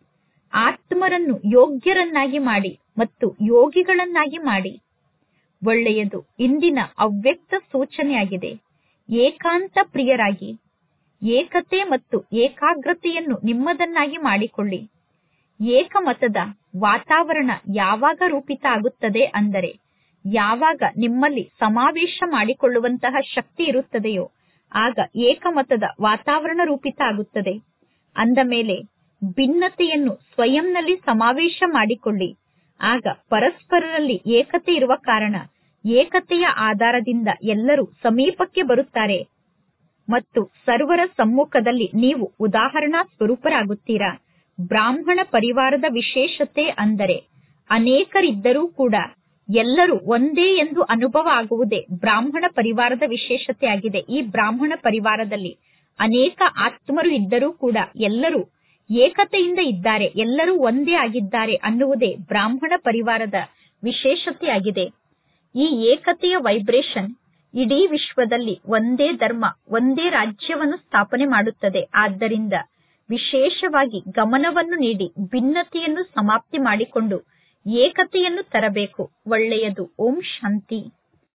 ಆತ್ಮರನ್ನು ಯೋಗ್ಯರನ್ನಾಗಿ ಮಾಡಿ ಮತ್ತು ಯೋಗಿಗಳನ್ನಾಗಿ ಮಾಡಿ ಒಳ್ಳೆಯದು ಇಂದಿನ ಅವ್ಯಕ್ತ ಸೂಚನೆಯಾಗಿದೆ ಏಕಾಂತ ಪ್ರಿಯರಾಗಿ ಏಕತೆ ಮತ್ತು ಏಕಾಗ್ರತೆಯನ್ನು ನಿಮ್ಮದನ್ನಾಗಿ ಮಾಡಿಕೊಳ್ಳಿ ಏಕಮತದ ವಾತಾವರಣ ಯಾವಾಗ ರೂಪಿತ ಆಗುತ್ತದೆ ಅಂದರೆ ಯಾವಾಗ ನಿಮ್ಮಲ್ಲಿ ಸಮಾವೇಶ ಮಾಡಿಕೊಳ್ಳುವಂತಹ ಶಕ್ತಿ ಇರುತ್ತದೆಯೋ ಆಗ ಏಕಮತದ ವಾತಾವರಣ ರೂಪಿತ ಆಗುತ್ತದೆ ಅಂದ ಮೇಲೆ ಭಿನ್ನತೆಯನ್ನು ಸ್ವಯಂನಲ್ಲಿ ಸಮಾವೇಶ ಮಾಡಿಕೊಳ್ಳಿ ಆಗ ಪರಸ್ಪರರಲ್ಲಿ ಏಕತೆ ಇರುವ ಕಾರಣ ಏಕತೆಯ ಆಧಾರದಿಂದ ಎಲ್ಲರೂ ಸಮೀಪಕ್ಕೆ ಬರುತ್ತಾರೆ ಮತ್ತು ಸರ್ವರ ಸಮ್ಮುಖದಲ್ಲಿ ನೀವು ಉದಾಹರಣಾ ಸ್ವರೂಪರಾಗುತ್ತೀರಾ ಬ್ರಾಹ್ಮಣ ಪರಿವಾರದ ವಿಶೇಷತೆ ಅಂದರೆ ಅನೇಕರಿದ್ದರೂ ಕೂಡ ಎಲ್ಲರೂ ಒಂದೇ ಎಂದು ಅನುಭವ ಆಗುವುದೇ ಬ್ರಾಹ್ಮಣ ಪರಿವಾರದ ವಿಶೇಷತೆಯಾಗಿದೆ ಈ ಬ್ರಾಹ್ಮಣ ಪರಿವಾರದಲ್ಲಿ ಅನೇಕ ಆತ್ಮರು ಇದ್ದರೂ ಕೂಡ ಎಲ್ಲರೂ ಏಕತೆಯಿಂದ ಇದ್ದಾರೆ ಎಲ್ಲರೂ ಒಂದೇ ಆಗಿದ್ದಾರೆ ಅನ್ನುವುದೇ ಬ್ರಾಹ್ಮಣ ಪರಿವಾರದ ವಿಶೇಷತೆಯಾಗಿದೆ ಈ ಏಕತೆಯ ವೈಬ್ರೇಷನ್ ಇಡೀ ವಿಶ್ವದಲ್ಲಿ ಒಂದೇ ಧರ್ಮ ಒಂದೇ ರಾಜ್ಯವನ್ನು ಸ್ಥಾಪನೆ ಮಾಡುತ್ತದೆ ಆದ್ದರಿಂದ ವಿಶೇಷವಾಗಿ ಗಮನವನ್ನು ನೀಡಿ ಭಿನ್ನತೆಯನ್ನು ಸಮಾಪ್ತಿ ಮಾಡಿಕೊಂಡು ಏಕತೆಯನ್ನು ತರಬೇಕು ಒಳ್ಳೆಯದು ಓಂ ಶಾಂತಿ